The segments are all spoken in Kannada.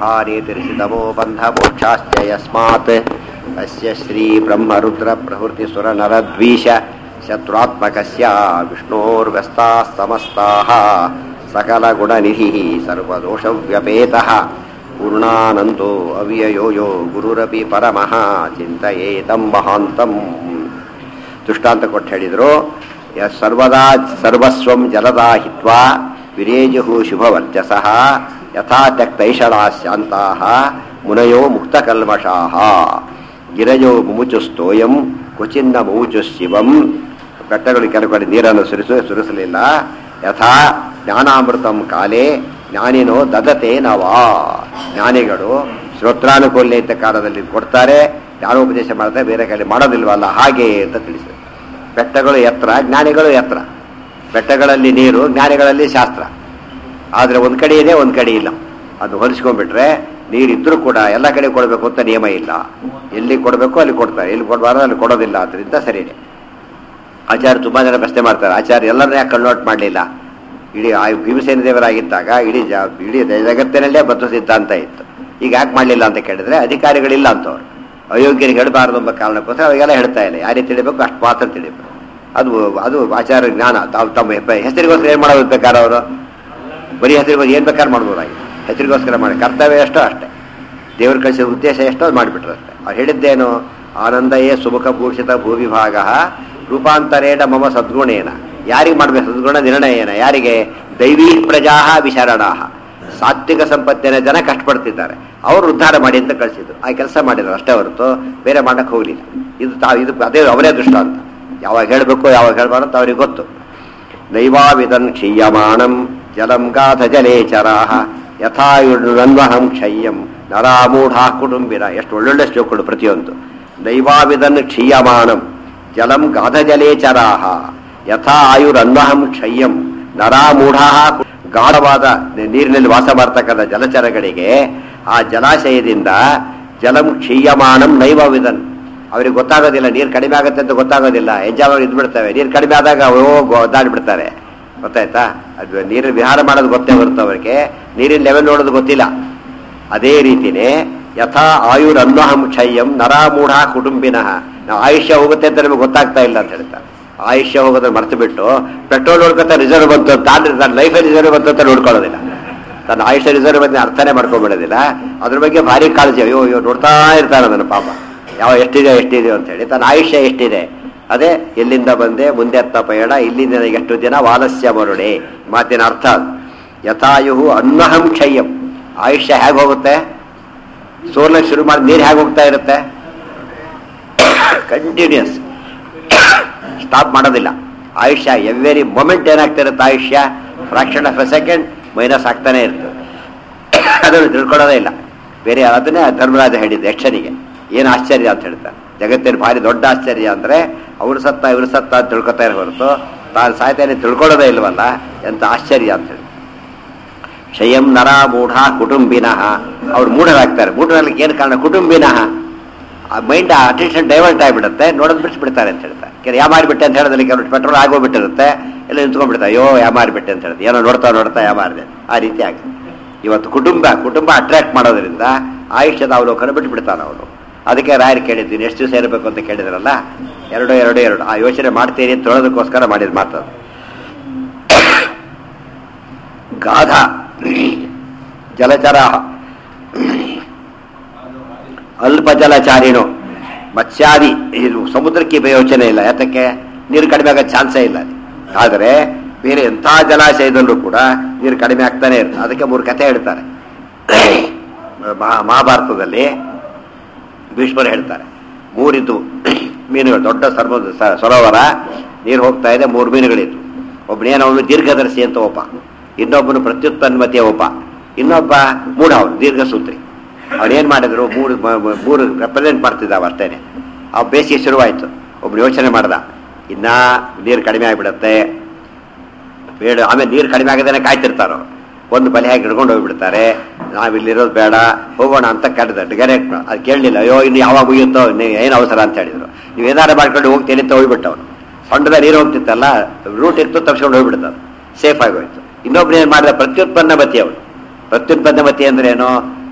ಬ್ರಹ್ಮಾನೇತಿರಿಸಿತಮೋ ಬಂಧ ಮೋಕ್ಷಾಶ್ಚ ಯಸ್ಮಾತ್ ಅಸ್ಯ ಶ್ರೀ ಬ್ರಹ್ಮರುದ್ರ ಪ್ರಭೃತಿ ಸುರ ನರದ್ವೀಷ ಶತ್ರುತ್ಮಕಸ್ಯ ವಿಷ್ಣೋರ್ವ್ಯಸ್ತಾಃ ಸಮಸ್ತಾಃ ಸಕಲ ಗುಣನಿಧಿ ಸರ್ವದೋಷವ್ಯಪೇತಃ ಪೂರ್ಣಾನಂದೋ ಅವ್ಯಯೋ ಯೋ ಗುರುರಪಿ ಪರಮಃ ಚಿಂತಯೇತಂ ಮಹಾಂತಂ ದೃಷ್ಟಾಂತ ಕೊಟ್ಟು ಹೇಳಿದರು ಯ ಸರ್ವದಾ ಸರ್ವಸ್ವಂ ಜಲದಾ ಹಿತ್ವಾ ವಿರೇಜು ಶುಭವರ್ಚಸಃ ಯಥಾ ತ್ಯಕ್ತೈಷಣಾ ಶಾಂತಾಃ ಮುನಯೋ ಮುಕ್ತಕಲ್ಮಷಾಃ ಗಿರಜೋ ಮುಮುಚುಸ್ತೋಯಂ ಕ್ವಚಿನ್ನ ಮುಮುಚು ಶಿವಂ ಬೆಟ್ಟಗಳು ಕೆಲವು ಕಡೆ ನೀರನ್ನು ಸುರಿಸು ಸುರಿಸಲಿಲ್ಲ ಯಥಾ ಜ್ಞಾನಾಮೃತಂ ಕಾಲೇ ಜ್ಞಾನಿನೋ ದದತೆ ನವಾ ಜ್ಞಾನಿಗಳು ಶ್ರೋತ್ರಾನುಕೂಲ್ಯತ ಕಾಲದಲ್ಲಿ ಕೊಡ್ತಾರೆ ಜ್ಞಾನೋಪದೇಶ ಮಾಡ್ತಾರೆ ಬೇರೆ ಕಡೆ ಮಾಡೋದಿಲ್ವಲ್ಲ ಹಾಗೆ ಅಂತ ತಿಳಿಸಿದೆ ಬೆಟ್ಟಗಳು ಎತ್ತರ ಜ್ಞಾನಿಗಳು ಎತ್ತರ ಬೆಟ್ಟಗಳಲ್ಲಿ ನೀರು ಜ್ಞಾನಿಗಳಲ್ಲಿ ಶಾಸ್ತ್ರ ಆದರೆ ಒಂದು ಕಡೆ ಇದೆ ಒಂದು ಕಡೆ ಇಲ್ಲ ಅದು ಹೊಲಿಸ್ಕೊಂಡ್ಬಿಟ್ರೆ ನೀರಿದ್ರೂ ಕೂಡ ಎಲ್ಲ ಕಡೆ ಕೊಡಬೇಕು ಅಂತ ನಿಯಮ ಇಲ್ಲ ಎಲ್ಲಿ ಕೊಡಬೇಕು ಅಲ್ಲಿ ಕೊಡ್ತಾರೆ ಎಲ್ಲಿ ಕೊಡಬಾರ್ದು ಅಲ್ಲಿ ಕೊಡೋದಿಲ್ಲ ಅದರಿಂದ ಸರಿನೇ ಆಚಾರ್ಯ ತುಂಬ ಜನ ಪ್ರಶ್ನೆ ಮಾಡ್ತಾರೆ ಆಚಾರ್ಯ ಎಲ್ಲರನ್ನ ಯಾಕೆ ಕನ್ವರ್ಟ್ ಮಾಡಲಿಲ್ಲ ಇಡೀ ಆ ಭೀಮಸೇನ ದೇವರಾಗಿದ್ದಾಗ ಇಡೀ ಜ ಇಡೀ ಜಗತ್ತಿನಲ್ಲೇ ಬದ್ಧ ಸಿದ್ಧಾಂತ ಇತ್ತು ಈಗ ಯಾಕೆ ಮಾಡಲಿಲ್ಲ ಅಂತ ಕೇಳಿದ್ರೆ ಅಧಿಕಾರಿಗಳಿಲ್ಲ ಅಂತವ್ರು ಅಯೋಗ್ಯರಿಗೆ ಹೇಳಬಾರ್ದು ಎಂಬ ಕಾರಣಕ್ಕೋಸ್ಕರ ಅವಾಗೆಲ್ಲ ಹೇಳ್ತಾ ಇಲ್ಲ ಯಾರೇ ತಿಳಿಬೇಕು ಅಷ್ಟು ಮಾತ್ರ ತಿಳಿಬೇಕು ಅದು ಅದು ಆಚಾರ ಜ್ಞಾನ ತಾವು ತಮ್ಮ ಹೆಪ- ಹೆಸರಿಗೋಸ್ಕರ ಏನು ಮಾಡೋದು ಬೇಕಾದ್ರೆ ಅವರು ಬರೀ ಹೆಸರಿಗೋಸ್ಕರ ಏನು ಬೇಕಾದ್ರೆ ಮಾಡ್ಬೋದಾಗಿ ಹೆಸರಿಗೋಸ್ಕರ ಮಾಡಿ ಕರ್ತವ್ಯ ಎಷ್ಟೋ ಅಷ್ಟೇ ದೇವ್ರ ಕಳಿಸಿದ ಉದ್ದೇಶ ಎಷ್ಟೋ ಅದು ಮಾಡಿಬಿಟ್ರು ಅಷ್ಟೇ ಅವ್ರು ಹೇಳಿದ್ದೇನು ಆನಂದಯೇ ಸುಮುಖ ಭೂಷಿತ ಭೂವಿಭಾಗ ರೂಪಾಂತರೇಣ ಮಮ ಸದ್ಗುಣೇನ ಯಾರಿಗೆ ಮಾಡಬೇಕು ಸದ್ಗುಣ ನಿರ್ಣಯನ ಯಾರಿಗೆ ದೈವೀ ಪ್ರಜಾ ವಿಶರಣಾಹ ಸಾತ್ವಿಕ ಸಂಪತ್ತಿನ ಜನ ಕಷ್ಟಪಡ್ತಿದ್ದಾರೆ ಅವರು ಉದ್ಧಾರ ಮಾಡಿ ಅಂತ ಕಳಿಸಿದ್ರು ಆ ಕೆಲಸ ಮಾಡಿದ್ರು ಅಷ್ಟೇ ಹೊರತು ಬೇರೆ ಮಾಡಕ್ಕೆ ಹೋಗಲಿಲ್ಲ ಇದು ತಾವು ಇದು ಅದೇ ಅವರೇ ದೃಷ್ಟಾಂತ ಯಾವಾಗ ಹೇಳಬೇಕು ಯಾವಾಗ ಹೇಳಬಾರ್ದು ಅಂತ ಅವ್ರಿಗೆ ಗೊತ್ತು ನೈವಾವಿದನ್ ಕ್ಷೀಯಮಾಣಂ ಜಲಂ ಗಾಥ ಜಲೇಚರಾಹ ಯಥಾಯುರ್ವಹಂ ಕ್ಷಯ್ಯಂ ನರಾಮೂಢಾ ಕುಟುಂಬಿನ ಎಷ್ಟು ಒಳ್ಳೊಳ್ಳೆ ಶ್ಲೋಕಗಳು ಪ್ರತಿಯೊಂದು ನೈವಾವಿದನ್ ಕ್ಷೀಯಮಾಣಂ ಜಲಂ ಗಾಧ ಜಲೇಚರಾಹ ಯಥಾ ಆಯುರನ್ವಹಂ ಕ್ಷಯ್ಯಂ ನರಾಮೂಢಾ ಗಾಢವಾದ ನೀರಿನಲ್ಲಿ ವಾಸ ಮಾಡ್ತಕ್ಕಂಥ ಜಲಚರಗಳಿಗೆ ಆ ಜಲಾಶಯದಿಂದ ಜಲಂ ಕ್ಷೀಯಮಾಣಂ ನೈವವಿದನ್ ಅವ್ರಿಗೆ ಗೊತ್ತಾಗೋದಿಲ್ಲ ನೀರು ಕಡಿಮೆ ಆಗುತ್ತೆ ಅಂತ ಗೊತ್ತಾಗೋದಿಲ್ಲ ಎಂಜಾಯ್ ಇದ್ಬಿಡ್ತವೆ ನೀರು ಕಡಿಮೆ ಆದಾಗ ಓ ಒದ್ದಾಡ್ಬಿಡ್ತಾರೆ ಗೊತ್ತಾಯ್ತಾ ಅದು ನೀರು ವಿಹಾರ ಮಾಡೋದು ಗೊತ್ತೇ ಬರುತ್ತೆ ಅವರಿಗೆ ನೀರಿನ ಲೆವೆಲ್ ನೋಡೋದು ಗೊತ್ತಿಲ್ಲ ಅದೇ ರೀತಿನೇ ಯಥಾ ಆಯುರ್ ಅನ್ನಹಂ ಕ್ಷಯ್ಯಂ ನರಾಮೂಢ ಕುಟುಂಬಿನಃ ನಾವು ಆಯುಷ್ಯ ಹೋಗುತ್ತೆ ಅಂತ ನಮಗೆ ಗೊತ್ತಾಗ್ತಾ ಇಲ್ಲ ಅಂತ ಹೇಳ್ತಾರೆ ಆಯುಷ್ಯ ಹೋಗೋದನ್ನ ಮರ್ತು ಬಿಟ್ಟು ಪೆಟ್ರೋಲ್ ನೋಡ್ಕೊತಾ ರಿಸರ್ವ್ ಬಂತು ಅಂತ ತನ್ನ ಲೈಫಲ್ಲಿ ರಿಸರ್ವ್ ಬಂತು ಅಂತ ನೋಡ್ಕೊಳ್ಳೋದಿಲ್ಲ ತನ್ನ ಆಯುಷ್ಯ ರಿಸರ್ವ್ ಬಂದು ಅರ್ಥನೇ ಮಾಡ್ಕೊಂಡ್ಬಿಡೋದಿಲ್ಲ ಅದ್ರ ಬಗ್ಗೆ ಭಾರಿ ಕಾಳಜಿ ಅಯ್ಯೋ ಅಯ್ಯೋ ನೋಡ್ತಾ ಇರ್ತಾನೆ ಅದನ್ನು ಪಾಪ ಯಾವ ಎಷ್ಟಿದೆ ಎಷ್ಟಿದೆ ಅಂತ ಹೇಳಿ ತನ್ನ ಆಯುಷ್ಯ ಎಷ್ಟಿದೆ ಅದೇ ಎಲ್ಲಿಂದ ಬಂದೆ ಮುಂದೆ ಅತ್ತ ಪಯಣ ಇಲ್ಲಿಂದ ನನಗೆ ಎಷ್ಟು ದಿನ ವಾಲಸ್ಯ ಮರುಡೆ ಮಾತಿನ ಅರ್ಥ ಅದು. ಯಥಾಯುಹು ಅನ್ನಹಂ ಕ್ಷಯ್ಯಂ ಆಯುಷ್ಯ ಹೇಗೆ ಹೋಗುತ್ತೆ ಸೋರ್ಲಿಕ್ಕೆ ಶುರು ಮಾಡಿ ನೀರು ಹೇಗೆ ಹೋಗ್ತಾ ಇರುತ್ತೆ ಕಂಟಿನ್ಯೂಸ್ ಸ್ಟಾಪ್ ಮಾಡೋದಿಲ್ಲ ಆಯುಷ್ಯ ಎವ್ರಿ ಮೊಮೆಂಟ್ ಏನಾಗ್ತಾ ಇರುತ್ತೆ ಆಯುಷ್ಯ fraction of a second minus ಆಗ್ತಾನೆ ಇರ್ತದೆ ಅದನ್ನು ತಿಳ್ಕೊಳ್ಳೋದೇ ಇಲ್ಲ ಬೇರೆ ಅದನ್ನೇ ಧರ್ಮರಾಜ ಹೇಳಿದ್ದು ಯಕ್ಷನಿಗೆ ಏನು ಆಶ್ಚರ್ಯ ಅಂತ ಹೇಳ್ತಾರೆ ಜಗತ್ತಿನ ಭಾರಿ ದೊಡ್ಡ ಆಶ್ಚರ್ಯ ಅಂದ್ರೆ ಅವ್ರು ಸತ್ತ ಇವ್ರು ಸತ್ತ ಅಂತ ತಿಳ್ಕೊತಾ ಇರೋ ಹೊರತು ತಾನು ಸಾಯ್ತಾನೆ ತಿಳ್ಕೊಳ್ಳೋದೇ ಇಲ್ವಲ್ಲ ಎಂತ ಆಶ್ಚರ್ಯ ಅಂತ ಹೇಳಿ ಶಯಂ ನರ ಮೂಢ ಕುಟುಂಬಿನಃ ಅವ್ರು ಮೂಢರಾಗ್ತಾರೆ ಮೂಢರಾಗ್ಲಿಕ್ಕೆ ಏನು ಕಾರಣ ಕುಟುಂಬಿನಃ ಆ ಮೈಂಡ್ ಅಟೆನ್ಷನ್ ಡೈವರ್ಟ್ ಆಗಿಬಿಡುತ್ತೆ ನೋಡೋದು ಬಿಡಿಸ್ಬಿಡ್ತಾರೆ ಅಂತ ಹೇಳ್ತಾರೆ ಕೆಲವು ಯಾ ಮಾರಿಬಿಟ್ಟೆ ಅಂತ ಹೇಳೋದಲ್ಲಿ ಕೆಲವು ಪೆಟ್ರೋಲ್ ಆಗೋಗ್ಬಿಟ್ಟಿರುತ್ತೆ ಎಲ್ಲ ನಿಂತ್ಕೊಂಡ್ಬಿಡ್ತಾರೆ ಅಯ್ಯೋ ಯಾ ಮಾರಿಬಿಟ್ಟೆ ಅಂತ ಹೇಳುತ್ತೆ ಏನೋ ನೋಡ್ತಾ ನೋಡ್ತಾ ಯಾ ಮಾರಿದೆ ಆ ರೀತಿ ಆಗುತ್ತೆ ಇವತ್ತು ಕುಟುಂಬ ಕುಟುಂಬ ಅಟ್ರಾಕ್ಟ್ ಮಾಡೋದ್ರಿಂದ ಆಯುಷ್ಯದ ಅವಲೋಕನ ಬಿಟ್ಬಿಡ್ತಾನೆ ಅವನು ಅದಕ್ಕೆ ರಾಯರು ಕೇಳಿದ್ದೀನಿ ಎಷ್ಟು ದಿವಸ ಇರಬೇಕು ಅಂತ ಕೇಳಿದ್ರಲ್ಲ ಎರಡು ಎರಡು ಎರಡು ಆ ಯೋಚನೆ ಮಾಡ್ತೀರಿ ಅಂತ ಹೇಳೋದಕ್ಕೋಸ್ಕರ ಮಾಡಿದ ಮಾತದು ಗಾಧ ಜಲಚರ ಅಲ್ಪ ಜಲಚಾರಿಣು ಮತ್ಸ್ಯಾದಿ ಇದು ಸಮುದ್ರಕ್ಕೆ ಯೋಚನೆ ಇಲ್ಲ ಯಾತಕ್ಕೆ ನೀರು ಕಡಿಮೆ ಆಗೋ ಚಾನ್ಸೇ ಇಲ್ಲ ಅಲ್ಲಿ. ಆದರೆ ಬೇರೆ ಎಂಥ ಜಲಾಶಯದಲ್ಲೂ ಕೂಡ ನೀರು ಕಡಿಮೆ ಆಗ್ತಾನೆ ಇರ್ತದೆ ಅದಕ್ಕೆ ಮೂರು ಕಥೆ ಹೇಳ್ತಾರೆ ಮಹಾ ಮಹಾಭಾರತದಲ್ಲಿ ಭೀಷ್ಮರು ಹೇಳ್ತಾರೆ ಮೂರಿದ್ದು ಮೀನುಗಳು ದೊಡ್ಡ ಸರ್ವ ಸ- ಸರೋವರ ನೀರು ಹೋಗ್ತಾ ಇದೆ ಮೂರು ಮೀನುಗಳಿತ್ತು ಒಬ್ಬನೇನವನು ದೀರ್ಘದರ್ಶಿ ಅಂತ ಒಬ್ಬ ಇನ್ನೊಬ್ಬನು ಪ್ರತ್ಯುತ್ಪನ್ನಮತಿಯ ಒಬ್ಬ ಇನ್ನೊಬ್ಬ ಮೂಢ ಅವನು ದೀರ್ಘಸೂತ್ರಿ ಅವನೇನ್ ಮಾಡಿದ್ರು ಮೂರು ಮ- ಮ- ಮೂರು ರೆಪ್ರೆಸೆಂಟ್ ಮಾಡ್ತಿದ್ದಾವ ಅಷ್ಟೇನೆ ಆ ಬೇಸಿಗೆ ಶುರುವಾಯ್ತು ಒಬ್ನು ಯೋಚನೆ ಮಾಡ್ದ ಇನ್ನ ನೀರು ಕಡಿಮೆ ಆಗಿಬಿಡತ್ತೆ ಬೇಡ ಆಮೇಲೆ ನೀರು ಕಡಿಮೆ ಆಗದೇನೆ ಕಾಯ್ತಿರ್ತಾರೋ ಒಂದು ಬಲೆ ಹಾಕಿ ಹಿಡ್ಕೊಂಡು ಹೋಗ್ಬಿಡ್ತಾರೆ ನಾವಿಲ್ಲಿರೋದು ಬೇಡ ಹೋಗೋಣ ಅಂತ ಕರೆದ ಡೈರೆಕ್ಟ್ ಅದು ಕೇಳಲಿಲ್ಲ ಅಯ್ಯೋ ಇನ್ನು ಯಾವಾಗ ಮುಗಿಯುತ್ತೋ ಏನು ಅವಸರ ಅಂತ ಹೇಳಿದ್ರು ನೀವು ಏನಾರು ಮಾಡ್ಕೊಂಡು ಹೋಗ್ತೀನಿ ಅಂತ ಹೋಗ್ಬಿಟ್ಟು ಅವನು ಸಣ್ಣದ ನೀರು ಹೋಗ್ತಿತ್ತಲ್ಲ ರೂಟ್ ಇತ್ತು ತಪ್ಸ್ಕೊಂಡು ಹೋಗ್ಬಿಡ್ತು ಅದು ಸೇಫ್ ಆಗಿ ಹೋಯ್ತು ಇನ್ನೊಬ್ರು ಏನು ಮಾಡಿದ ಪ್ರತ್ಯುತ್ಪನ್ನ ಮತಿ ಅವನು ಪ್ರತ್ಯುತ್ಪನ್ನ ಮತಿ ಅಂದ್ರೆ ಏನು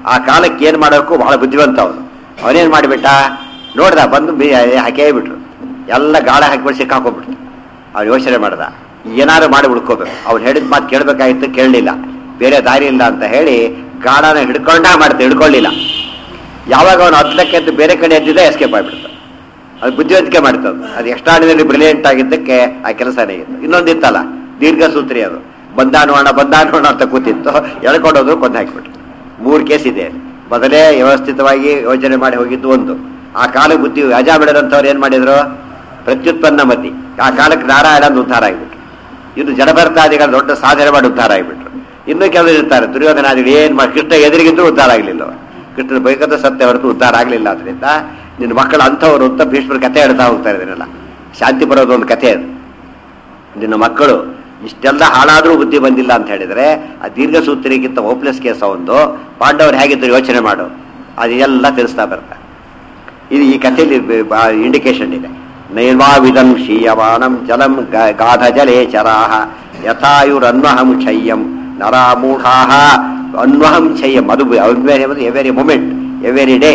ಆ ಕಾಲಕ್ಕೆ ಏನು ಮಾಡೋಕ್ಕೂ ಬಹಳ ಬುದ್ಧಿವಂತ ಅವನು ಅವನೇನು ಮಾಡಿಬಿಟ್ಟ ನೋಡ್ದ ಬಂದು ಬಿ ಹಾಕೇ ಬಿಟ್ರು ಎಲ್ಲ ಗಾಳ ಹಾಕಿಬಿಟ್ಟು ಸಿಕ್ಕಾಕೊಂಡ್ಬಿಟ್ರು ಅವ್ನು ಯೋಚನೆ ಮಾಡ್ದ ಏನಾದ್ರು ಮಾಡಿ ಉಳ್ಕೋಬೇಕು ಅವ್ನು ಹೇಳಿದ ಮಾತು ಕೇಳಬೇಕಾಗಿತ್ತು ಕೇಳಲಿಲ್ಲ ಬೇರೆ ದಾರಿ ಇಲ್ಲ ಅಂತ ಹೇಳಿ ಗಾಳನ ಹಿಡ್ಕೊಂಡ ಮಾಡ್ತಾ ಹಿಡ್ಕೊಳ್ಳಿಲ್ಲ ಯಾವಾಗ ಅವನು ಹತ್ತಕ್ಕೆ ಎದ್ದು ಬೇರೆ ಕಡೆ ಎದ್ದಿದ್ದ ಎಸ್ಕೇಪ್ ಆಗಿಬಿಡ್ತು ಅದು ಬುದ್ಧಿವಂತಿಕೆ ಮಾಡ್ತದೆ ಅದು ಎಕ್ಸ್ಟ್ರಾಡಿನರಿ ಬ್ರಿಲಿಯಂಟ್ ಆಗಿದ್ದಕ್ಕೆ ಆ ಕೆಲಸನೇ ಇತ್ತು ಇನ್ನೊಂದಿತ್ತಲ್ಲ ದೀರ್ಘ ಸೂತ್ರಿ ಅದು ಬಂದಾನೋಣ ಬಂದಾನೋಣ ಅಂತ ಕೂತಿತ್ತು ಎಳ್ಕೊಂಡೋದ್ರು ಕೊಂದು ಹಾಕಿಬಿಟ್ರು ಮೂರು ಕೇಸ್ ಇದೆ ಮೊದಲೇ ವ್ಯವಸ್ಥಿತವಾಗಿ ಯೋಚನೆ ಮಾಡಿ ಹೋಗಿದ್ದು ಒಂದು ಆ ಕಾಲ ಬುದ್ಧಿ ಅಜಾ ಬಿಡದಂಥವ್ರು ಏನು ಮಾಡಿದ್ರು ಪ್ರತ್ಯುತ್ಪನ್ನ ಮತಿ ಆ ಕಾಲಕ್ಕೆ ನಾರಾಯಣ ಅಂತ ಉದ್ಧಾರ ಆಗಿಬಿಟ್ರು ಇನ್ನು ಜಡಭರ್ತಾದಿಗಳ ದೊಡ್ಡ ಸಾಧನೆ ಮಾಡಿ ಉದ್ಧಾರ ಆಗಿಬಿಟ್ರು ಇನ್ನೂ ಕೆಲವರು ಇರ್ತಾರೆ ದುರ್ಯೋಧನಾದಿಗಳು ಏನು ಮಾಡಿ ಕೃಷ್ಣ ಎದುರಿಗಿದ್ರು ಉದ್ಧಾರ ಆಗಲಿಲ್ಲ ಕೃಷ್ಣನ ಬೈಕದ ಸತ್ಯ ಹೊರತು ಉದ್ಧಾರ ಆಗಲಿಲ್ಲ ಅದರಿಂದ ನಿನ್ನ ಮಕ್ಕಳು ಅಂಥವ್ರು ಅಂತ ಭೀಷ್ಮರ ಕಥೆ ಹೇಳ್ತಾ ಹೋಗ್ತಾರೆ ಇದನ್ನೆಲ್ಲ ಶಾಂತಿ ಬರೋದು ಒಂದು ಕಥೆ ಅದು ನಿನ್ನ ಮಕ್ಕಳು ಇಷ್ಟೆಲ್ಲ ಹಾಳಾದ್ರೂ ಬುದ್ಧಿ ಬಂದಿಲ್ಲ ಅಂತ ಹೇಳಿದ್ರೆ ಆ ದೀರ್ಘ ಸೂತ್ರಿಗಿಂತ ಹೋಪ್ಲೆಸ್ ಕೇಸ ಒಂದು ಪಾಂಡವರು ಹೇಗಿದ್ರು ಯೋಚನೆ ಮಾಡು ಅದೆಲ್ಲ ತಿಳಿಸ್ತಾ ಬರ್ತಾರೆ ಇದು ಈ ಕಥೆಯಲ್ಲಿ ಇಂಡಿಕೇಶನ್ ಇದೆ ನೈರ್ವಾವಿದಂ ಶೀಯಮಾನಂ ಜಲಂ ಗ- ಗಾಧ ಜಲೇ ಚರಾಹ ಯಥಾಯುರನ್ವಹಂ ಕ್ಷಯ್ಯಂ ನರಾಮೂಢಾಹ ಅನ್ವಹಂ ಕ್ಷಯ್ಯಂ ಅದು ಎವೆರಿ ಮೂಮೆಂಟ್ ಎವೆರಿ ಡೇ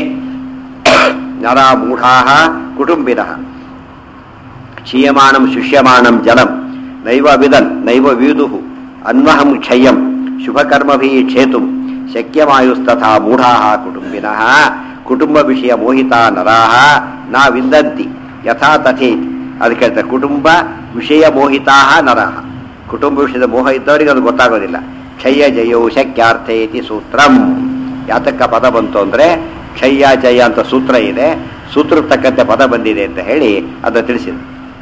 ನರಾಮೂಢಾಹ ಕುಟುಂಬಿನಃ ಕ್ಷೀಯಮಾಣಂ ಶುಷ್ಯಮಾಣಂ ಜಲಂ ನೈವ ವಿದನ್ ನೈವ ವಿದುಃ ಅನ್ವಹಂ ಕ್ಷಯಂ ಶುಭಕರ್ಮಭಿ ಕ್ಷೇತುಂ ಶಕ್ಯಮಾಯುಸ್ತಥಾ ಮೂಢಾಃ ಕುಟುಂಬಿನಃ ಕುಟುಂಬ ವಿಷಯ ಮೋಹಿತಾ ನರಾಃ ನಾ ವಿಂದಂತಿ ಯಥಾ ತಥೇತಿ ಅದಕ್ಕೆ ಹೇಳ್ತಾರೆ ಕುಟುಂಬ ವಿಷಯ ಮೋಹಿತಾಃ ನರಾಃ ಕುಟುಂಬ ವಿಷಯದ ಮೋಹ ಇದ್ದವರಿಗೆ ಅದು ಗೊತ್ತಾಗೋದಿಲ್ಲ ಕ್ಷಯ ಜಯವು ಶಕ್ಯಾರ್ಥ ಇತಿ ಸೂತ್ರಂ ಯಾತಕ್ಕ ಪದ ಬಂತು ಅಂದ್ರೆ ಕ್ಷಯ್ಯ ಜಯ ಅಂತ ಸೂತ್ರ ಇದೆ ಸೂತ್ರಕ್ಕೆ ತಕ್ಕಂತೆ ಪದ ಬಂದಿದೆ ಅಂತ ಹೇಳಿ ಅದನ್ನು ತಿಳಿಸಿದೆ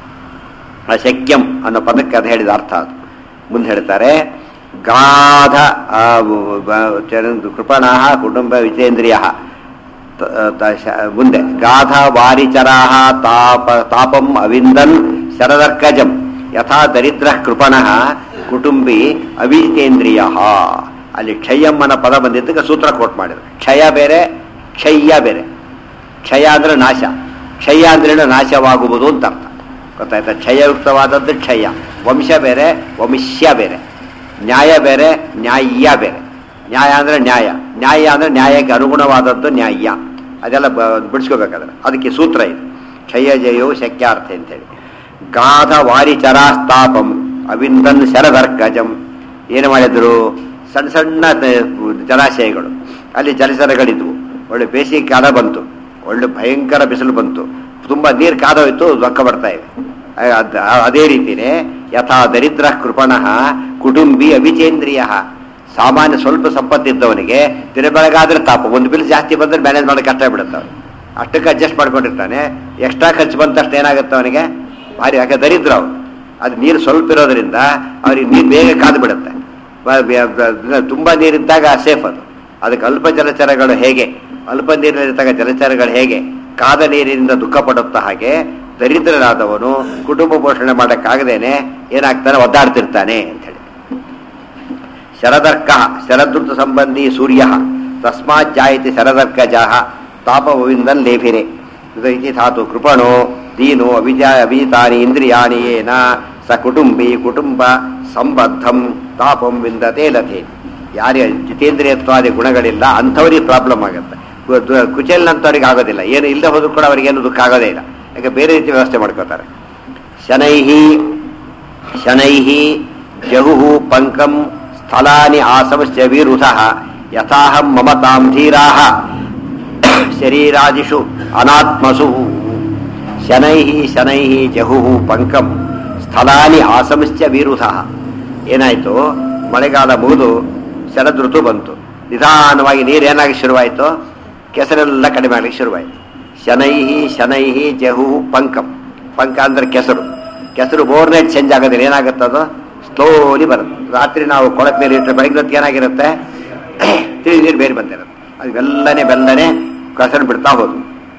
ಅಶಕ್ಯಂ ಅನ್ನೋ ಪದಕ್ಕೆ ಅದು ಹೇಳಿದ ಅರ್ಥ ಅದು ಮುಂದೆ ಹೇಳ್ತಾರೆ ಗಾಧ ಆ, ವ- ವ- ಚರಣ- ಕೃಪಣಃ ಕುಟುಂಬ ವಿಜೇಂದ್ರಿಯ ತ- ತ- ಶ- ಮುಂದೆ ಗಾಧ ವಾರಿಚರಾಹ ತಾಪ ತಾಪಂ ಅವಿಂದನ್ ಶರದರ್ಕಜಂ ಯಥಾ ದರಿದ್ರ ಕೃಪಣಃ ಕುಟುಂಬಿ ಅವಿಜಿತೇಂದ್ರಿಯ ಅಲ್ಲಿ ಕ್ಷಯಂ ಅನ್ನೋ ಪದ ಬಂದಿದ್ದಕ್ಕೆ ಸೂತ್ರ ಕೋಟ್ ಮಾಡಿದ್ರು ಕ್ಷಯ ಬೇರೆ ಕ್ಷಯ್ಯ ಬೇರೆ ಕ್ಷಯ ಅಂದ್ರೆ ನಾಶ ಕ್ಷಯ ಅಂದ್ರೆ ನಾಶವಾಗುವುದು ಅಂತ ಅರ್ಥ ಗೊತ್ತಾಯ್ತಾ ಕ್ಷಯಯುಕ್ತವಾದದ್ದು ಕ್ಷಯ ವಂಶ ಬೇರೆ ವಂಶ್ಯ ಬೇರೆ ನ್ಯಾಯ ಬೇರೆ ನ್ಯಾಯ ಬೇರೆ ನ್ಯಾಯ ಅಂದ್ರೆ ನ್ಯಾಯ ನ್ಯಾಯ ಅಂದ್ರೆ ನ್ಯಾಯಕ್ಕೆ ಅನುಗುಣವಾದದ್ದು ನ್ಯಾಯ ಅದೆಲ್ಲ ಬ- ಬಿಡಿಸ್ಕೋಬೇಕಾದ್ರೆ ಅದಕ್ಕೆ ಸೂತ್ರ ಇದೆ ಕ್ಷಯ ಜಯೋ ಶಕ್ಯಾರ್ಥ ಅಂತೇಳಿ ಗಾಧ ವಾರಿಚರಾಸ್ತಾಪಂ ಅವಿಂದನ್ ಶರದರ್ಕಜಂ ಏನು ಮಾಡಿದ್ರು ಸಣ್ಣ ಸಣ್ಣ ದ- ಜಲಾಶಯಗಳು ಅಲ್ಲಿ ಜಲಚರಗಳಿದ್ವು ಒಳ್ಳೆ ಬೇಸಿಗೆ ಕಾಲ ಬಂತು ಒಳ್ಳೆ ಭಯಂಕರ ಬಿಸಿಲು ಬಂತು ತುಂಬಾ ನೀರು ಕಾದೋಯ್ತು ದೊಕ್ಕ ಬರ್ತಾ ಇವೆ ಆ- ಅದ್- ಆ- ಅದೇ ರೀತಿನೇ ಯಥಾ ದರಿದ್ರ ಕೃಪಣಃ ಕುಟುಂಬಿ ಅವಿಚೇಂದ್ರಿಯ ಸಾಮಾನ್ಯ ಸ್ವಲ್ಪ ಸಂಪತ್ತಿದ್ದವನಿಗೆ ದಿನ ಬೆಳಗಾದ್ರೆ ತಾಪ ಒಂದು ಬಿಲ್ ಜಾಸ್ತಿ ಬಂದ್ರೆ ಮ್ಯಾನೇಜ್ ಮಾಡೋಕೆ ಕಷ್ಟ ಬಿಡುತ್ತೆ ಅವ್ನು ಅಷ್ಟಕ್ಕೆ ಅಡ್ಜಸ್ಟ್ ಮಾಡ್ಕೊಂಡಿರ್ತಾನೆ ಎಕ್ಸ್ಟ್ರಾ ಖರ್ಚು ಬಂದ ತಕ್ಷಣ ಏನಾಗುತ್ತೆ ಅವನಿಗೆ ಭಾರಿ ಯಾಕೆ ದರಿದ್ರ ಅವನು ಅದು ನೀರು ಸ್ವಲ್ಪ ಇರೋದ್ರಿಂದ ಅವ್ರಿಗೆ ನೀರು ಬೇಗ ಕಾದು ಬಿಡುತ್ತೆ ಬ- ಬ- ಬ- ತುಂಬಾ ನೀರಿದ್ದಾಗ ಸೇಫ್ ಅದು ಅದಕ್ಕೆ ಅಲ್ಪ ಜಲಚರಗಳು ಹೇಗೆ ಅಲ್ಪ ನೀರಿನಲ್ಲಿದ್ದಾಗ ಜಲಚರಗಳು ಹೇಗೆ ಕಾದ ನೀರಿನಿಂದ ದುಃಖ ಪಡುತ್ತಾ ಹಾಗೆ ದರಿದ್ರನಾದವನು ಕುಟುಂಬ ಪೋಷಣೆ ಮಾಡಕ್ಕಾಗದೇನೆ ಏನಾಗ್ತಾನೆ ಒದ್ದಾಡ್ತಿರ್ತಾನೆ ಅಂತ ಹೇಳಿ ಶರದರ್ಕ ಶರದೃತ ಸಂಬಂಧಿ ಸೂರ್ಯ ತಸ್ಮಾತ್ ಜಾಯತಿ ಶರದರ್ಕಜಾಹ ತಾಪವಿಂದನ್ ಲೇಭಿರೆ ಇದು ಇತಿ ಧಾತು ಕೃಪಣೋ ದೀನೋ ಅವಿಜ ಅವಿತಾನಿ ಇಂದ್ರಿಯಾಣಿ ಏನ ಸ ಕುಟುಂಬಿ ಕುಟುಂಬ ಸಂಬದ್ಧಂ ತಾಪಂ ವಿಂದತೆ ಲಥೆ ಯಾರಿಗೆ ಜಿತೇಂದ್ರಿಯತ್ವಾದಿ ಗುಣಗಳಿಲ್ಲ ಅಂಥವ್ರಿಗೆ ಪ್ರಾಬ್ಲಮ್ ಆಗುತ್ತೆ ಕು- ದು- ಕುಚೇಲ್ನಂಥವ್ರಿಗೆ ಆಗೋದಿಲ್ಲ ಏನು ಇಲ್ಲದೆ ಹೋದ್ರು ಕೂಡ ಅವ್ರಿಗೆ ಏನು ದುಃಖ ಆಗೋದೇ ಇಲ್ಲ ಯಾಕೆ ಬೇರೆ ರೀತಿ ವ್ಯವಸ್ಥೆ ಮಾಡ್ಕೋತಾರೆ ಶನೈಹಿ ಶನೈಃ ಜಹುಃ ಪಂಕಂ ಸ್ಥಳಾನಿ ಆಸವಶ್ಯ ವಿರುಧಃ ಯಥಾಹಂ ಮಮತಾಂ ಧೀರಾಃ ಶರೀರಾದಿಷು ಅನಾತ್ಮಸು ಶನೈಃ ಶನೈಃ ಜಹುಃ ಪಂಕಂ ಸ್ಥಳಾನಿ ಆಸಂಶ್ಚ ವಿರುಧಃ ಏನಾಯ್ತು ಮಳೆಗಾಲ ಮುಗಿದು ಶರದೃತು ಬಂತು ನಿಧಾನವಾಗಿ ನೀರು ಏನಾಗಿ ಶುರುವಾಯಿತು ಕೆಸರೆಲ್ಲ ಕಡಿಮೆ ಆಗಲಿಕ್ಕೆ ಶುರುವಾಯಿತು ಶನೈಹಿ ಶನೈಹಿ ಜಹು ಪಂಕಂ ಪಂಕ ಅಂದ್ರೆ ಕೆಸರು ಕೆಸರು ಬೋರ್ನೆಟ್ ಚೇಂಜ್ ಆಗೋದಿಲ್ಲ ಏನಾಗುತ್ತೆ ಅದು ಸ್ಲೋಲಿ ಬರುತ್ತೆ ರಾತ್ರಿ ನಾವು ಕೊಳಕ್ ನೀರು ಇಟ್ಟರೆ ಬೆಳಗ್ಗೆ ಹೊತ್ತಿಗೆ ಏನಾಗಿರುತ್ತೆ ತಿಳಿ ನೀರು ಬೇರೆ ಬಂದಿರುತ್ತೆ ಅದು ಬೆಲ್ಲನೆ ಬೆಲ್ಲನೆ ಕೆಸರು ಬಿಡ್ತಾ ಹೋದ್ವು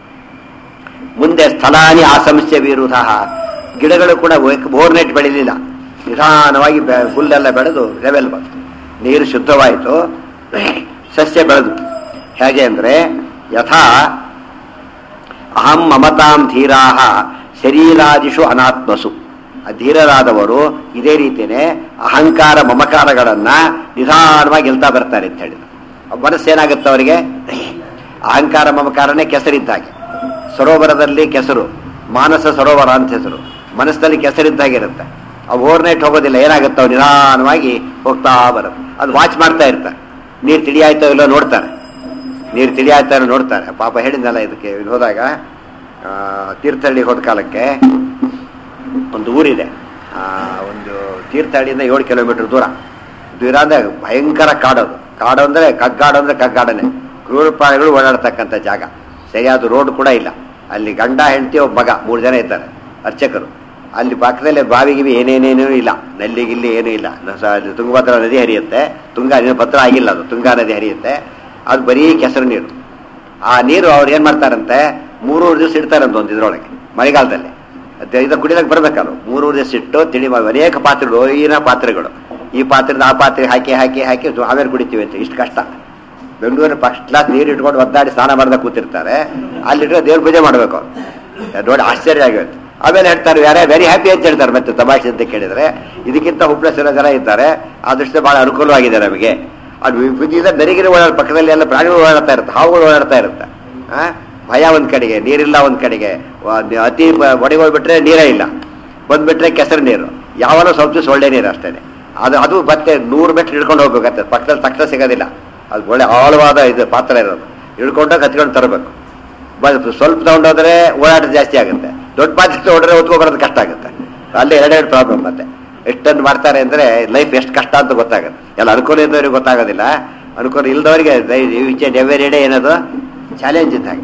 ಮುಂದೆ ಸ್ಥಳಾನಿ ಆಸಂಸ್ಯ ವಿರುದ್ಧ ಗಿಡಗಳು ಕೂಡ ಬೋರ್ನೆಟ್ ಬೆಳಿಲಿಲ್ಲ ನಿಧಾನವಾಗಿ ಬೆ- ಹುಲ್ಲೆಲ್ಲ ಬೆಳೆದು ಲೆವೆಲ್ ಬಂತು ನೀರು ಶುದ್ಧವಾಯಿತು ಸಸ್ಯ ಬೆಳೆದು ಹೇಗೆ ಅಂದ್ರೆ ಯಥಾ ಅಹಂ ಮಮತಾಂ ಧೀರಾಹ ಶರೀರಾದಿಷು ಅನಾತ್ಮಸು ಆ ಧೀರರಾದವರು ಇದೇ ರೀತಿಯೇ ಅಹಂಕಾರ ಮಮಕಾರಗಳನ್ನ ನಿಧಾನವಾಗಿ ಗೆಲ್ತಾ ಬರ್ತಾರೆ ಅಂತ ಹೇಳಿದ್ರು ಮನಸ್ಸೇನಾಗುತ್ತೆ ಅವರಿಗೆ ಅಹಂಕಾರ ಮಮಕಾರನೇ ಕೆಸರಿದ್ದಾಗೆ ಸರೋವರದಲ್ಲಿ ಕೆಸರು ಮಾನಸ ಸರೋವರ ಅಂತ ಹೆಸರು ಮನಸ್ಸಲ್ಲಿ ಕೆಸರಿದ್ದಾಗಿರುತ್ತೆ ಅವು ಓವರ್ನೈಟ್ ಹೋಗೋದಿಲ್ಲ ಏನಾಗುತ್ತೆ ಅವು ನಿಧಾನವಾಗಿ ಹೋಗ್ತಾ ಬರುತ್ತೆ ಅದು ವಾಚ್ ಮಾಡ್ತಾ ಇರ್ತಾರೆ ನೀರು ತಿಳಿಯಾಯ್ತೋ ಇಲ್ಲೋ ನೋಡ್ತಾರೆ ನೀರು ತಿಳಿಯಾಯ್ತಾ ಇಲ್ಲೋ ನೋಡ್ತಾರೆ ಪಾಪ ಹೇಳಿದ್ನಲ್ಲ ಇದಕ್ಕೆ ಇಲ್ಲಿ ಹೋದಾಗ ಆ, ತೀರ್ಥಹಳ್ಳಿಗೆ ಹೋದ ಕಾಲಕ್ಕೆ ಒಂದು ಊರಿದೆ ಆ, ಒಂದು ತೀರ್ಥಹಳ್ಳಿಯಿಂದ ಏಳು ಕಿಲೋಮೀಟರ್ ದೂರ ದೂರ ಅಂದ್ರೆ ಭಯಂಕರ ಕಾಡೋದು ಕಾಡು ಅಂದ್ರೆ ಕಗ್ಗಾಡು ಅಂದ್ರೆ ಕಗ್ಗಾಡನೆ ಕ್ರೂರ ಪ್ರಾಣಿಗಳು ಓಡಾಡ್ತಕ್ಕಂಥ ಜಾಗ ಸರಿಯಾದ ರೋಡ್ ಕೂಡ ಇಲ್ಲ ಅಲ್ಲಿ ಗಂಡ ಹೆಂಡತಿ ಒಬ್ಬ ಮಗ ಮೂರು ಜನ ಇದ್ದಾರೆ ಅರ್ಚಕರು ಅಲ್ಲಿ ಪಕ್ಕದಲ್ಲಿ ಬಾವಿ ಗಿವಿ ಏನೇನೇನೂ ಇಲ್ಲ ನಲ್ಲಿ ಗಿಲ್ಲಿ ಏನೂ ಇಲ್ಲ ನ- ಸ- ಅಲ್ಲಿ ತುಂಗಭದ್ರಾ ನದಿ ಹರಿಯುತ್ತೆ ತುಂಗಾ ನೀರು ಭದ್ರ ಆಗಿಲ್ಲ ಅದು ತುಂಗಾ ನದಿ ಹರಿಯುತ್ತೆ ಅದು ಬರೀ ಕೆಸರು ನೀರು ಆ ನೀರು ಅವ್ರು ಏನ್ ಮಾಡ್ತಾರಂತೆ ಮೂರೂರು ದಿವಸ ಇಡ್ತಾರಂತ ಒಂದು ಇದ್ರೊಳಗೆ ಮಳೆಗಾಲದಲ್ಲಿ ಅದ್ ಇದು ಕುಡಿದಾಗ ಬರ್ಬೇಕಲ್ಲ ಮೂರೂರು ದಿವಸ ಇಟ್ಟು ತಿಳಿ ಮಾಡಿ ಅನೇಕ ಪಾತ್ರೆಗಳು ಈನ ಪಾತ್ರೆಗಳು ಈ ಪಾತ್ರೆದ ಆ ಪಾತ್ರೆ ಹಾಕಿ ಹಾಕಿ ಹಾಕಿ ಆಮೇಲೆ ಕುಡಿತೀವಿ ಅಂತ ಇಷ್ಟು ಕಷ್ಟ ಬೆಂಗಳೂರಿನ ಫಸ್ಟ್ ಕ್ಲಾಸ್ ನೀರು ಇಟ್ಕೊಂಡು ಒದ್ದಾಡಿ ಸ್ನಾನ ಮಾಡ್ದಾಗ ಕೂತಿರ್ತಾರೆ ಅಲ್ಲಿಟ್ಟು ದೇವ್ರ ಪೂಜೆ ಮಾಡ್ಬೇಕು ಅವ್ರು ನೋಡಿ ಆಶ್ಚರ್ಯ ಆಗುತ್ತೆ ಆಮೇಲೆ ಹೇಳ್ತಾರೆ ಯಾರೇ ವೆರಿ ಹ್ಯಾಪಿ ಅಂತ ಹೇಳ್ತಾರೆ ಮತ್ತೆ ತಮಾಷೆ ಅಂತ ಕೇಳಿದ್ರೆ ಇದಕ್ಕಿಂತ ಹುಬ್ಳಸಿರೋ ಜನ ಇದ್ದಾರೆ ಆದಷ್ಟು ಬಹಳ ಅನುಕೂಲವಾಗಿದೆ ನಮಗೆ ಅದು ವಿಪರೀತ ಬೆರಿಗಿರಿ ಓಡಾಡ ಪಕ್ಕದಲ್ಲಿ ಎಲ್ಲ ಪ್ರಾಣಿಗಳು ಓಡಾಡ್ತಾ ಇರುತ್ತೆ ಹಾವುಗಳು ಓಡಾಡ್ತಾ ಇರುತ್ತೆ ಆ? ಭಯ ಒಂದ್ ಕಡೆಗೆ ನೀರಿಲ್ಲ ಒಂದ್ ಕಡೆಗೆ ವ- ಅತಿ ಒಡೆಗೋಗ್ಬಿಟ್ರೆ ನೀರೇ ಇಲ್ಲ ಬಂದ್ಬಿಟ್ರೆ ಕೆಸರು ನೀರು ಯಾವನೋ ಸ್ವಲ್ಪ ದಿವಸ ಒಳ್ಳೆ ನೀರು ಅಷ್ಟೇನೆ ಅದು ಅದು ಮತ್ತೆ ನೂರು ಮೆಟ್ರ್ ಹಿಡ್ಕೊಂಡು ಹೋಗ್ಬೇಕಾಗ್ತದೆ ಪಕ್ಕದಲ್ಲಿ ತಕ್ಷಣ ಸಿಗೋದಿಲ್ಲ ಅದು ಒಳ್ಳೆ ಆಳವಾದ ಇದು ಪಾತ್ರ ಇರೋದು ಹಿಡ್ಕೊಂಡಾಗ ಕತ್ಕೊಂಡು ತರಬೇಕು ಬ- ಸ್ವಲ್ಪ ತಗೊಂಡೋದ್ರೆ ಓಡಾಟ ಜಾಸ್ತಿ ಆಗುತ್ತೆ ದೊಡ್ಡ ಪಾತ್ರೆ ತಗೊಂಡ್ರೆ ಹೊತ್ಕೊ ಬರೋದು ಕಷ್ಟ ಆಗುತ್ತೆ ಅಲ್ಲಿ ಎರಡೆರಡು ಪ್ರಾಬ್ಲಮ್ ಮತ್ತೆ ಎಷ್ಟೊಂದು ಮಾಡ್ತಾರೆ ಅಂದ್ರೆ ಲೈಫ್ ಎಷ್ಟು ಕಷ್ಟ ಅಂತ ಗೊತ್ತಾಗುತ್ತೆ ಎಲ್ಲ ಅನುಕೂಲ ಇದ್ದವ್ರಿಗೆ ಗೊತ್ತಾಗೋದಿಲ್ಲ ಅನುಕೂಲ ಇಲ್ದವರಿಗೆ ಎವ್ರಿ ಡೇ ಏನದು ಚಾಲೆಂಜ್ ಇದ್ದಾಗ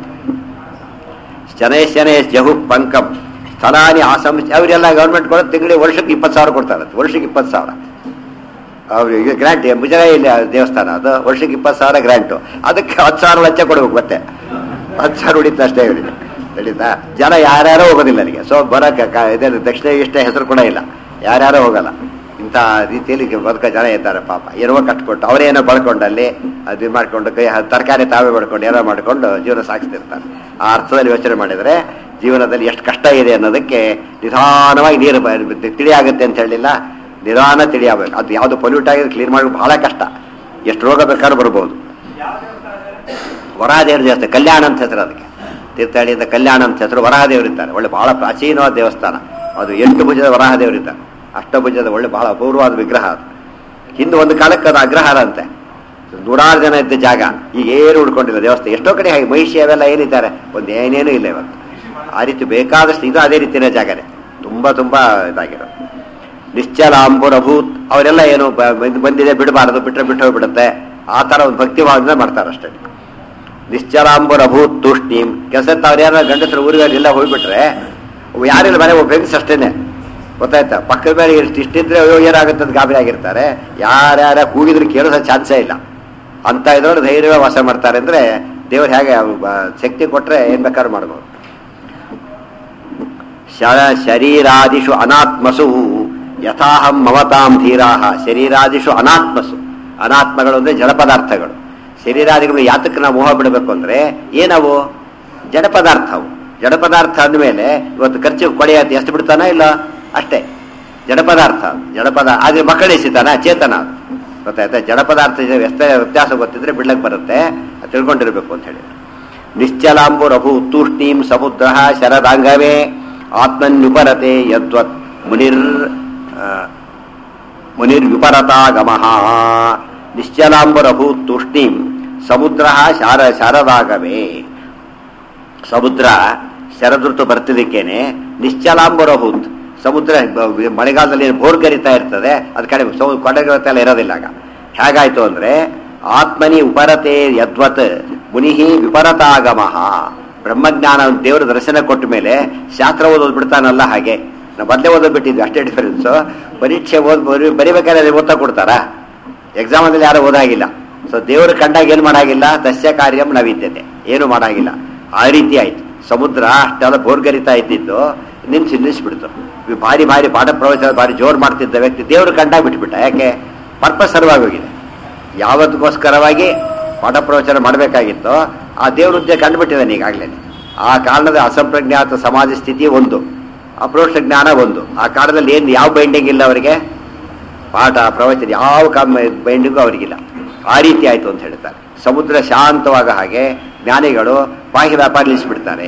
ಶನೈ ಶನೈ ಜಹು ಪಂಕಂ ಸ್ಥಳಾನಿ ಆಸಂ ಅವರೆಲ್ಲ ಗೌರ್ಮೆಂಟ್ ಕೊಡೋದು ತಿಂಗಳಿಗೆ ವರ್ಷಕ್ಕೆ ಇಪ್ಪತ್ತು ಸಾವಿರ ಕೊಡ್ತಾರೆ ವರ್ಷಕ್ಕೆ ಇಪ್ಪತ್ತು ಸಾವಿರ ಅವ್ರು ಈಗ ಗ್ರಾಂಟ್ ಮುಜರಾಯಿ ಇಲ್ಲ ದೇವಸ್ಥಾನ ಅದು ವರ್ಷಕ್ಕೆ ಇಪ್ಪತ್ತು ಸಾವಿರ ಗ್ರಾಂಟು ಅದಕ್ಕೆ ಹತ್ತು ಸಾವಿರ ಲಂಚ ಕೊಡ್ಬೇಕು ಮತ್ತೆ ಹತ್ತು ಸಾವಿರ ಉಳಿತು ಅಷ್ಟೇ ಇವರಿಗೆ ನಡೀತಾ ಜನ ಯಾರ್ಯಾರೋ ಹೋಗೋದಿಲ್ಲ ಅಲ್ಲಿಗೆ ಸೊ ಬರೋಕ್ಕೆ ಕ- ಇದೇನು ದಕ್ಷಿಣ ಇಷ್ಟ ಹೆಸರು ಕೂಡ ಇಲ್ಲ ಯಾರ್ಯಾರೋ ಹೋಗಲ್ಲ ಇಂಥ ರೀತಿಯಲ್ಲಿ ಬದುಕೋ ಜನ ಇದ್ದಾರೆ ಪಾಪ ಏನೋ ಕಟ್ಕೊಟ್ಟು ಅವರೇನೋ ಬಳ್ಕೊಂಡು ಅಲ್ಲಿ ಅದು ಇದು ಮಾಡ್ಕೊಂಡು ಕೈ ತರಕಾರಿ ತಾವೇ ಮಾಡ್ಕೊಂಡು ಏನೋ ಮಾಡ್ಕೊಂಡು ಜೀವನ ಸಾಗಿಸ್ತಿರ್ತಾರೆ ಆ ಅರ್ಥದಲ್ಲಿ ಯೋಚನೆ ಮಾಡಿದರೆ ಜೀವನದಲ್ಲಿ ಎಷ್ಟು ಕಷ್ಟ ಇದೆ ಅನ್ನೋದಕ್ಕೆ ನಿಧಾನವಾಗಿ ನೀರು ಬ- ತಿಳಿ ಆಗುತ್ತೆ ಅಂತ ಹೇಳಿಲ್ಲ ನಿಧಾನ ತಿಳಿಯಬೇಕು ಅದು ಯಾವುದು ಪೊಲ್ಯೂಟ್ ಆಗಿದೆ ಕ್ಲೀನ್ ಮಾಡೋದು ಬಹಳ ಕಷ್ಟ ಎಷ್ಟು ರೋಗ ಬೇಕಾದ್ರೂ ಬರ್ಬೋದು ವರಾಹದೇವ್ರ ದೇವಸ್ಥಾನ ಕಲ್ಯಾಣ ಅಂತ ಹೆಸರು ಅದಕ್ಕೆ ತೀರ್ಥಹಳ್ಳಿಯಿಂದ ಕಲ್ಯಾಣ ಅಂತ ಹೆಸರು ವರಾಹದೇವರಿದ್ದಾರೆ ಒಳ್ಳೆ ಬಹಳ ಪ್ರಾಚೀನವಾದ ದೇವಸ್ಥಾನ ಅದು ಎಂಟು ಭುಜದ ವರಾಹದೇವರಿದ್ದಾರೆ ಅಷ್ಟಭುಜದ ಒಳ್ಳೆ ಬಹಳ ಅಪೂರ್ವವಾದ ವಿಗ್ರಹ ಅದು ಹಿಂದೆ ಒಂದು ಕಾಲಕ್ಕೆ ಅದು ಅಗ್ರಹಾರ ಅಂತೆ ನೂರಾರು ಜನ ಇದ್ದ ಜಾಗ ಈಗ ಏನು ಉಳ್ಕೊಂಡಿಲ್ಲ ದೇವಸ್ಥಾನ ಎಷ್ಟೋ ಕಡೆ ಹಾಗೆ ಮಹಿಷಿ ಅವೆಲ್ಲ ಏನಿದ್ದಾರೆ ಒಂದು ಏನೇನೂ ಇಲ್ಲ ಇವತ್ತು ಆ ರೀತಿ ಬೇಕಾದಷ್ಟು ಇದು ಅದೇ ರೀತಿಯ ಜಾಗನೇ ತುಂಬಾ ತುಂಬಾ ಇದಾಗಿರೋ ನಿಶ್ಚಲ ಅಂಬುರಭೂತ್ ಅವರೆಲ್ಲ ಏನು ಬ- ಬಂದ್- ಬಂದಿದೆ ಬಿಡಬಾರದು ಬಿಟ್ರೆ ಬಿಟ್ಟು ಹೋಗ್ಬಿಡುತ್ತೆ ಆ ತರ ಒಂದು ಭಕ್ತಿಭಾವದಿಂದ ಮಾಡ್ತಾರೆ ಅಷ್ಟೇ ನಿಶ್ಚಲಾಂಬುರಭೂತ್ ತೂಷ್ಣೀಂ ಕೆಲಸ ಅವ್ರು ಯಾರು ಗಂಡಸರು ಊರಿಗೆ ಎಲ್ಲ ಹೋಗ್ಬಿಟ್ರೆ ಅವು ಯಾರಿಲ್ಲ ಮನೆ ಒಬ್ಬ ಹೆಂಗಸ್ ಅಷ್ಟೇನೆ ಗೊತ್ತಾಯ್ತಾ ಪಕ್ಕದ ಮೇಲೆ ಇಷ್ಟು ಇಷ್ಟಿದ್ರೆ ಅಯ್ಯೋ ಏನಾಗುತ್ತೆ ಅಂತ ಗಾಬರಿ ಆಗಿರ್ತಾರೆ ಯಾರ್ಯಾರ ಕೂಗಿದ್ರೆ ಕೇಳೋದ ಚಾನ್ಸೇ ಇಲ್ಲ ಅಂತ ಇದ್ರೊಳಗೆ ಧೈರ್ಯವಾಗಿ ವಾಸ ಮಾಡ್ತಾರೆ ಅಂದ್ರೆ ದೇವ್ರು ಹೇಗೆ ಅವ್ರು ಬ- ಶಕ್ತಿ ಕೊಟ್ರೆ ಏನ್ ಬೇಕಾದ್ರೂ ಮಾಡ್ಬೋದು ಶ- ಶರೀರಾದಿಷು ಅನಾತ್ಮಸು ಯಥಾಹಂ ಮಮತಾಂ ಧೀರಾಹ ಶರೀರಾದಿಷು ಅನಾತ್ಮಸು ಅನಾತ್ಮಗಳು ಅಂದ್ರೆ ಜಡ ಪದಾರ್ಥಗಳು ಶರೀರಾದಿಗಳು ಯಾತಕ್ಕೆ ನಾವು ಮೋಹ ಬಿಡಬೇಕು ಅಂದ್ರೆ ಏನವು ಜಡ ಪದಾರ್ಥ ಅವು ಜಡ ಪದಾರ್ಥ ಅಂದಮೇಲೆ ಇವತ್ತು ಖರ್ಚು ಕೊಡೆಯತ್ತೆ ಎಷ್ಟು ಬಿಡ್ತಾನ ಇಲ್ಲ ಅಷ್ಟೇ ಜಡ ಪದಾರ್ಥ ಜಡ ಪದಾರ್ಥ ಆದ್ರೆ ಮಕ್ಕಳೇ ಸಿತಾನ ಚೇತನ ಅದು. ಗೊತ್ತಾಯ್ತಾ ಜಡ ಪದಾರ್ಥ ವ್ಯಸ್ತ ವ್ಯತ್ಯಾಸ ಗೊತ್ತಿದ್ರೆ ಬಿಡ್ಲಕ್ಕೆ ಬರುತ್ತೆ ಅದ್ ತಿಳ್ಕೊಂಡಿರ್ಬೇಕು ಅಂತ ಹೇಳಿ ನಿಶ್ಚಲಾಂಬು ರಘು ತೂಷ್ಣೀಂ ಸಮುದ್ರ ಶರದಾಂಗವೇ ಆತ್ಮನ್ಯುಪರತೆ ಯದ್ವತ್ ಮುನಿರ್ ಆ, ಮುನಿರ್ವಿಪರತಾಗಮಃ ನಿಶ್ಚಲಾಂಬರಭೂ ತೂಷ್ಣೀಂ ಸಮುದ್ರ ಶಾರ ಶಾರದಾಗವೇ ಸಮುದ್ರ ಶರದೃತು ಬರ್ತಿದ್ದಕ್ಕೇನೆ ನಿಶ್ಚಲಾಂಬರಭೂತ್ ಸಮುದ್ರ ಬ- ಮಳೆಗಾಲದಲ್ಲಿ ಏನು ಬೋರ್ ಕರಿತಾ ಇರ್ತದೆ ಅದ್ ಕಡೆ ಕೊಡಗತ್ತೆಲ್ಲ ಇರೋದಿಲ್ಲ ಆಗ ಹೇಗಾಯ್ತು ಅಂದ್ರೆ ಆತ್ಮನಿ ಉಪರತೆ ಯದ್ವತ್ ಮುನಿಹಿ ವಿಪರತಾಗಮಃ ಬ್ರಹ್ಮಜ್ಞಾನ ದೇವರ ದರ್ಶನ ಕೊಟ್ಟ ಮೇಲೆ ಶಾಸ್ತ್ರ ಓದೋದು ಬಿಡ್ತಾನಲ್ಲ ಹಾಗೆ ನಾವು ಮೊದಲೇ ಓದೋದು ಬಿಟ್ಟಿದ್ವಿ ಅಷ್ಟೇ ಡಿಫರೆನ್ಸ್ ಪರೀಕ್ಷೆ ಓದ್ ಬರಿ- ಬರಿಬೇಕಾದ್ರೆ ಓದ್ತಾ ಕೊಡ್ತಾರಾ ಎಕ್ಸಾಮ್ ಅಲ್ಲಿ ಯಾರು ಓದಾಗಿಲ್ಲ ಸೊ ದೇವರು ಕಂಡಾಗ ಏನು ಮಾಡಾಗಿಲ್ಲ ದಸ್ಯ ಕಾರ್ಯಂ ನವೀದ್ಯತೆ ಏನು ಮಾಡಾಗಿಲ್ಲ ಆ ರೀತಿ ಆಯ್ತು ಸಮುದ್ರ ಅಷ್ಟೆಲ್ಲ ಬೋರ್ಗರಿತಾ ಇದ್ದಿದ್ದು ನಿಲ್ಸಿ ನಿಲ್ಲಿಸ್ಬಿಡ್ತು ಇವ್ ಭಾರಿ ಭಾರಿ ಪಾಠ ಪ್ರವಚನ ಭಾರಿ ಜೋರ್ ಮಾಡ್ತಿದ್ದ ವ್ಯಕ್ತಿ ದೇವರು ಕಂಡಾಗ ಬಿಟ್ಬಿಟ್ಟ ಯಾಕೆ ಪರ್ಪಸ್ ಸರ್ವಾಗಿ ಹೋಗಿದೆ ಯಾವತ್ತಕ್ಕೋಸ್ಕರವಾಗಿ ಪಾಠ ಪ್ರವಚನ ಮಾಡಬೇಕಾಗಿತ್ತು ಆ ದೇವ್ರ ಉದ್ಯೋಗ ಕಂಡುಬಿಟ್ಟಿದ್ದಾನೆ ಈಗಾಗಲೇ ಆ ಕಾರಣದ ಅಸಂಪ್ರಜ್ಞಾತ ಸಮಾಜ ಸ್ಥಿತಿ ಒಂದು ಅಪ್ರೋಕ್ಷ ಜ್ಞಾನ ಒಂದು ಆ ಕಾಲದಲ್ಲಿ ಏನು ಯಾವ ಬೈಂಡಿಂಗ್ ಇಲ್ಲ ಅವರಿಗೆ ಪಾಠ ಪ್ರವಚನ ಯಾವ ಕಮ್ಮ ಬೈಂಡಿಂಗು ಅವರಿಗಿಲ್ಲ ಆ ರೀತಿ ಆಯ್ತು ಅಂತ ಹೇಳ್ತಾರೆ ಸಮುದ್ರ ಶಾಂತವಾಗ ಹಾಗೆ ಜ್ಞಾನಿಗಳು ಬಾಹ್ಯ ವ್ಯಾಪಾರ ನಿಲ್ಲಿಸ್ಬಿಡ್ತಾರೆ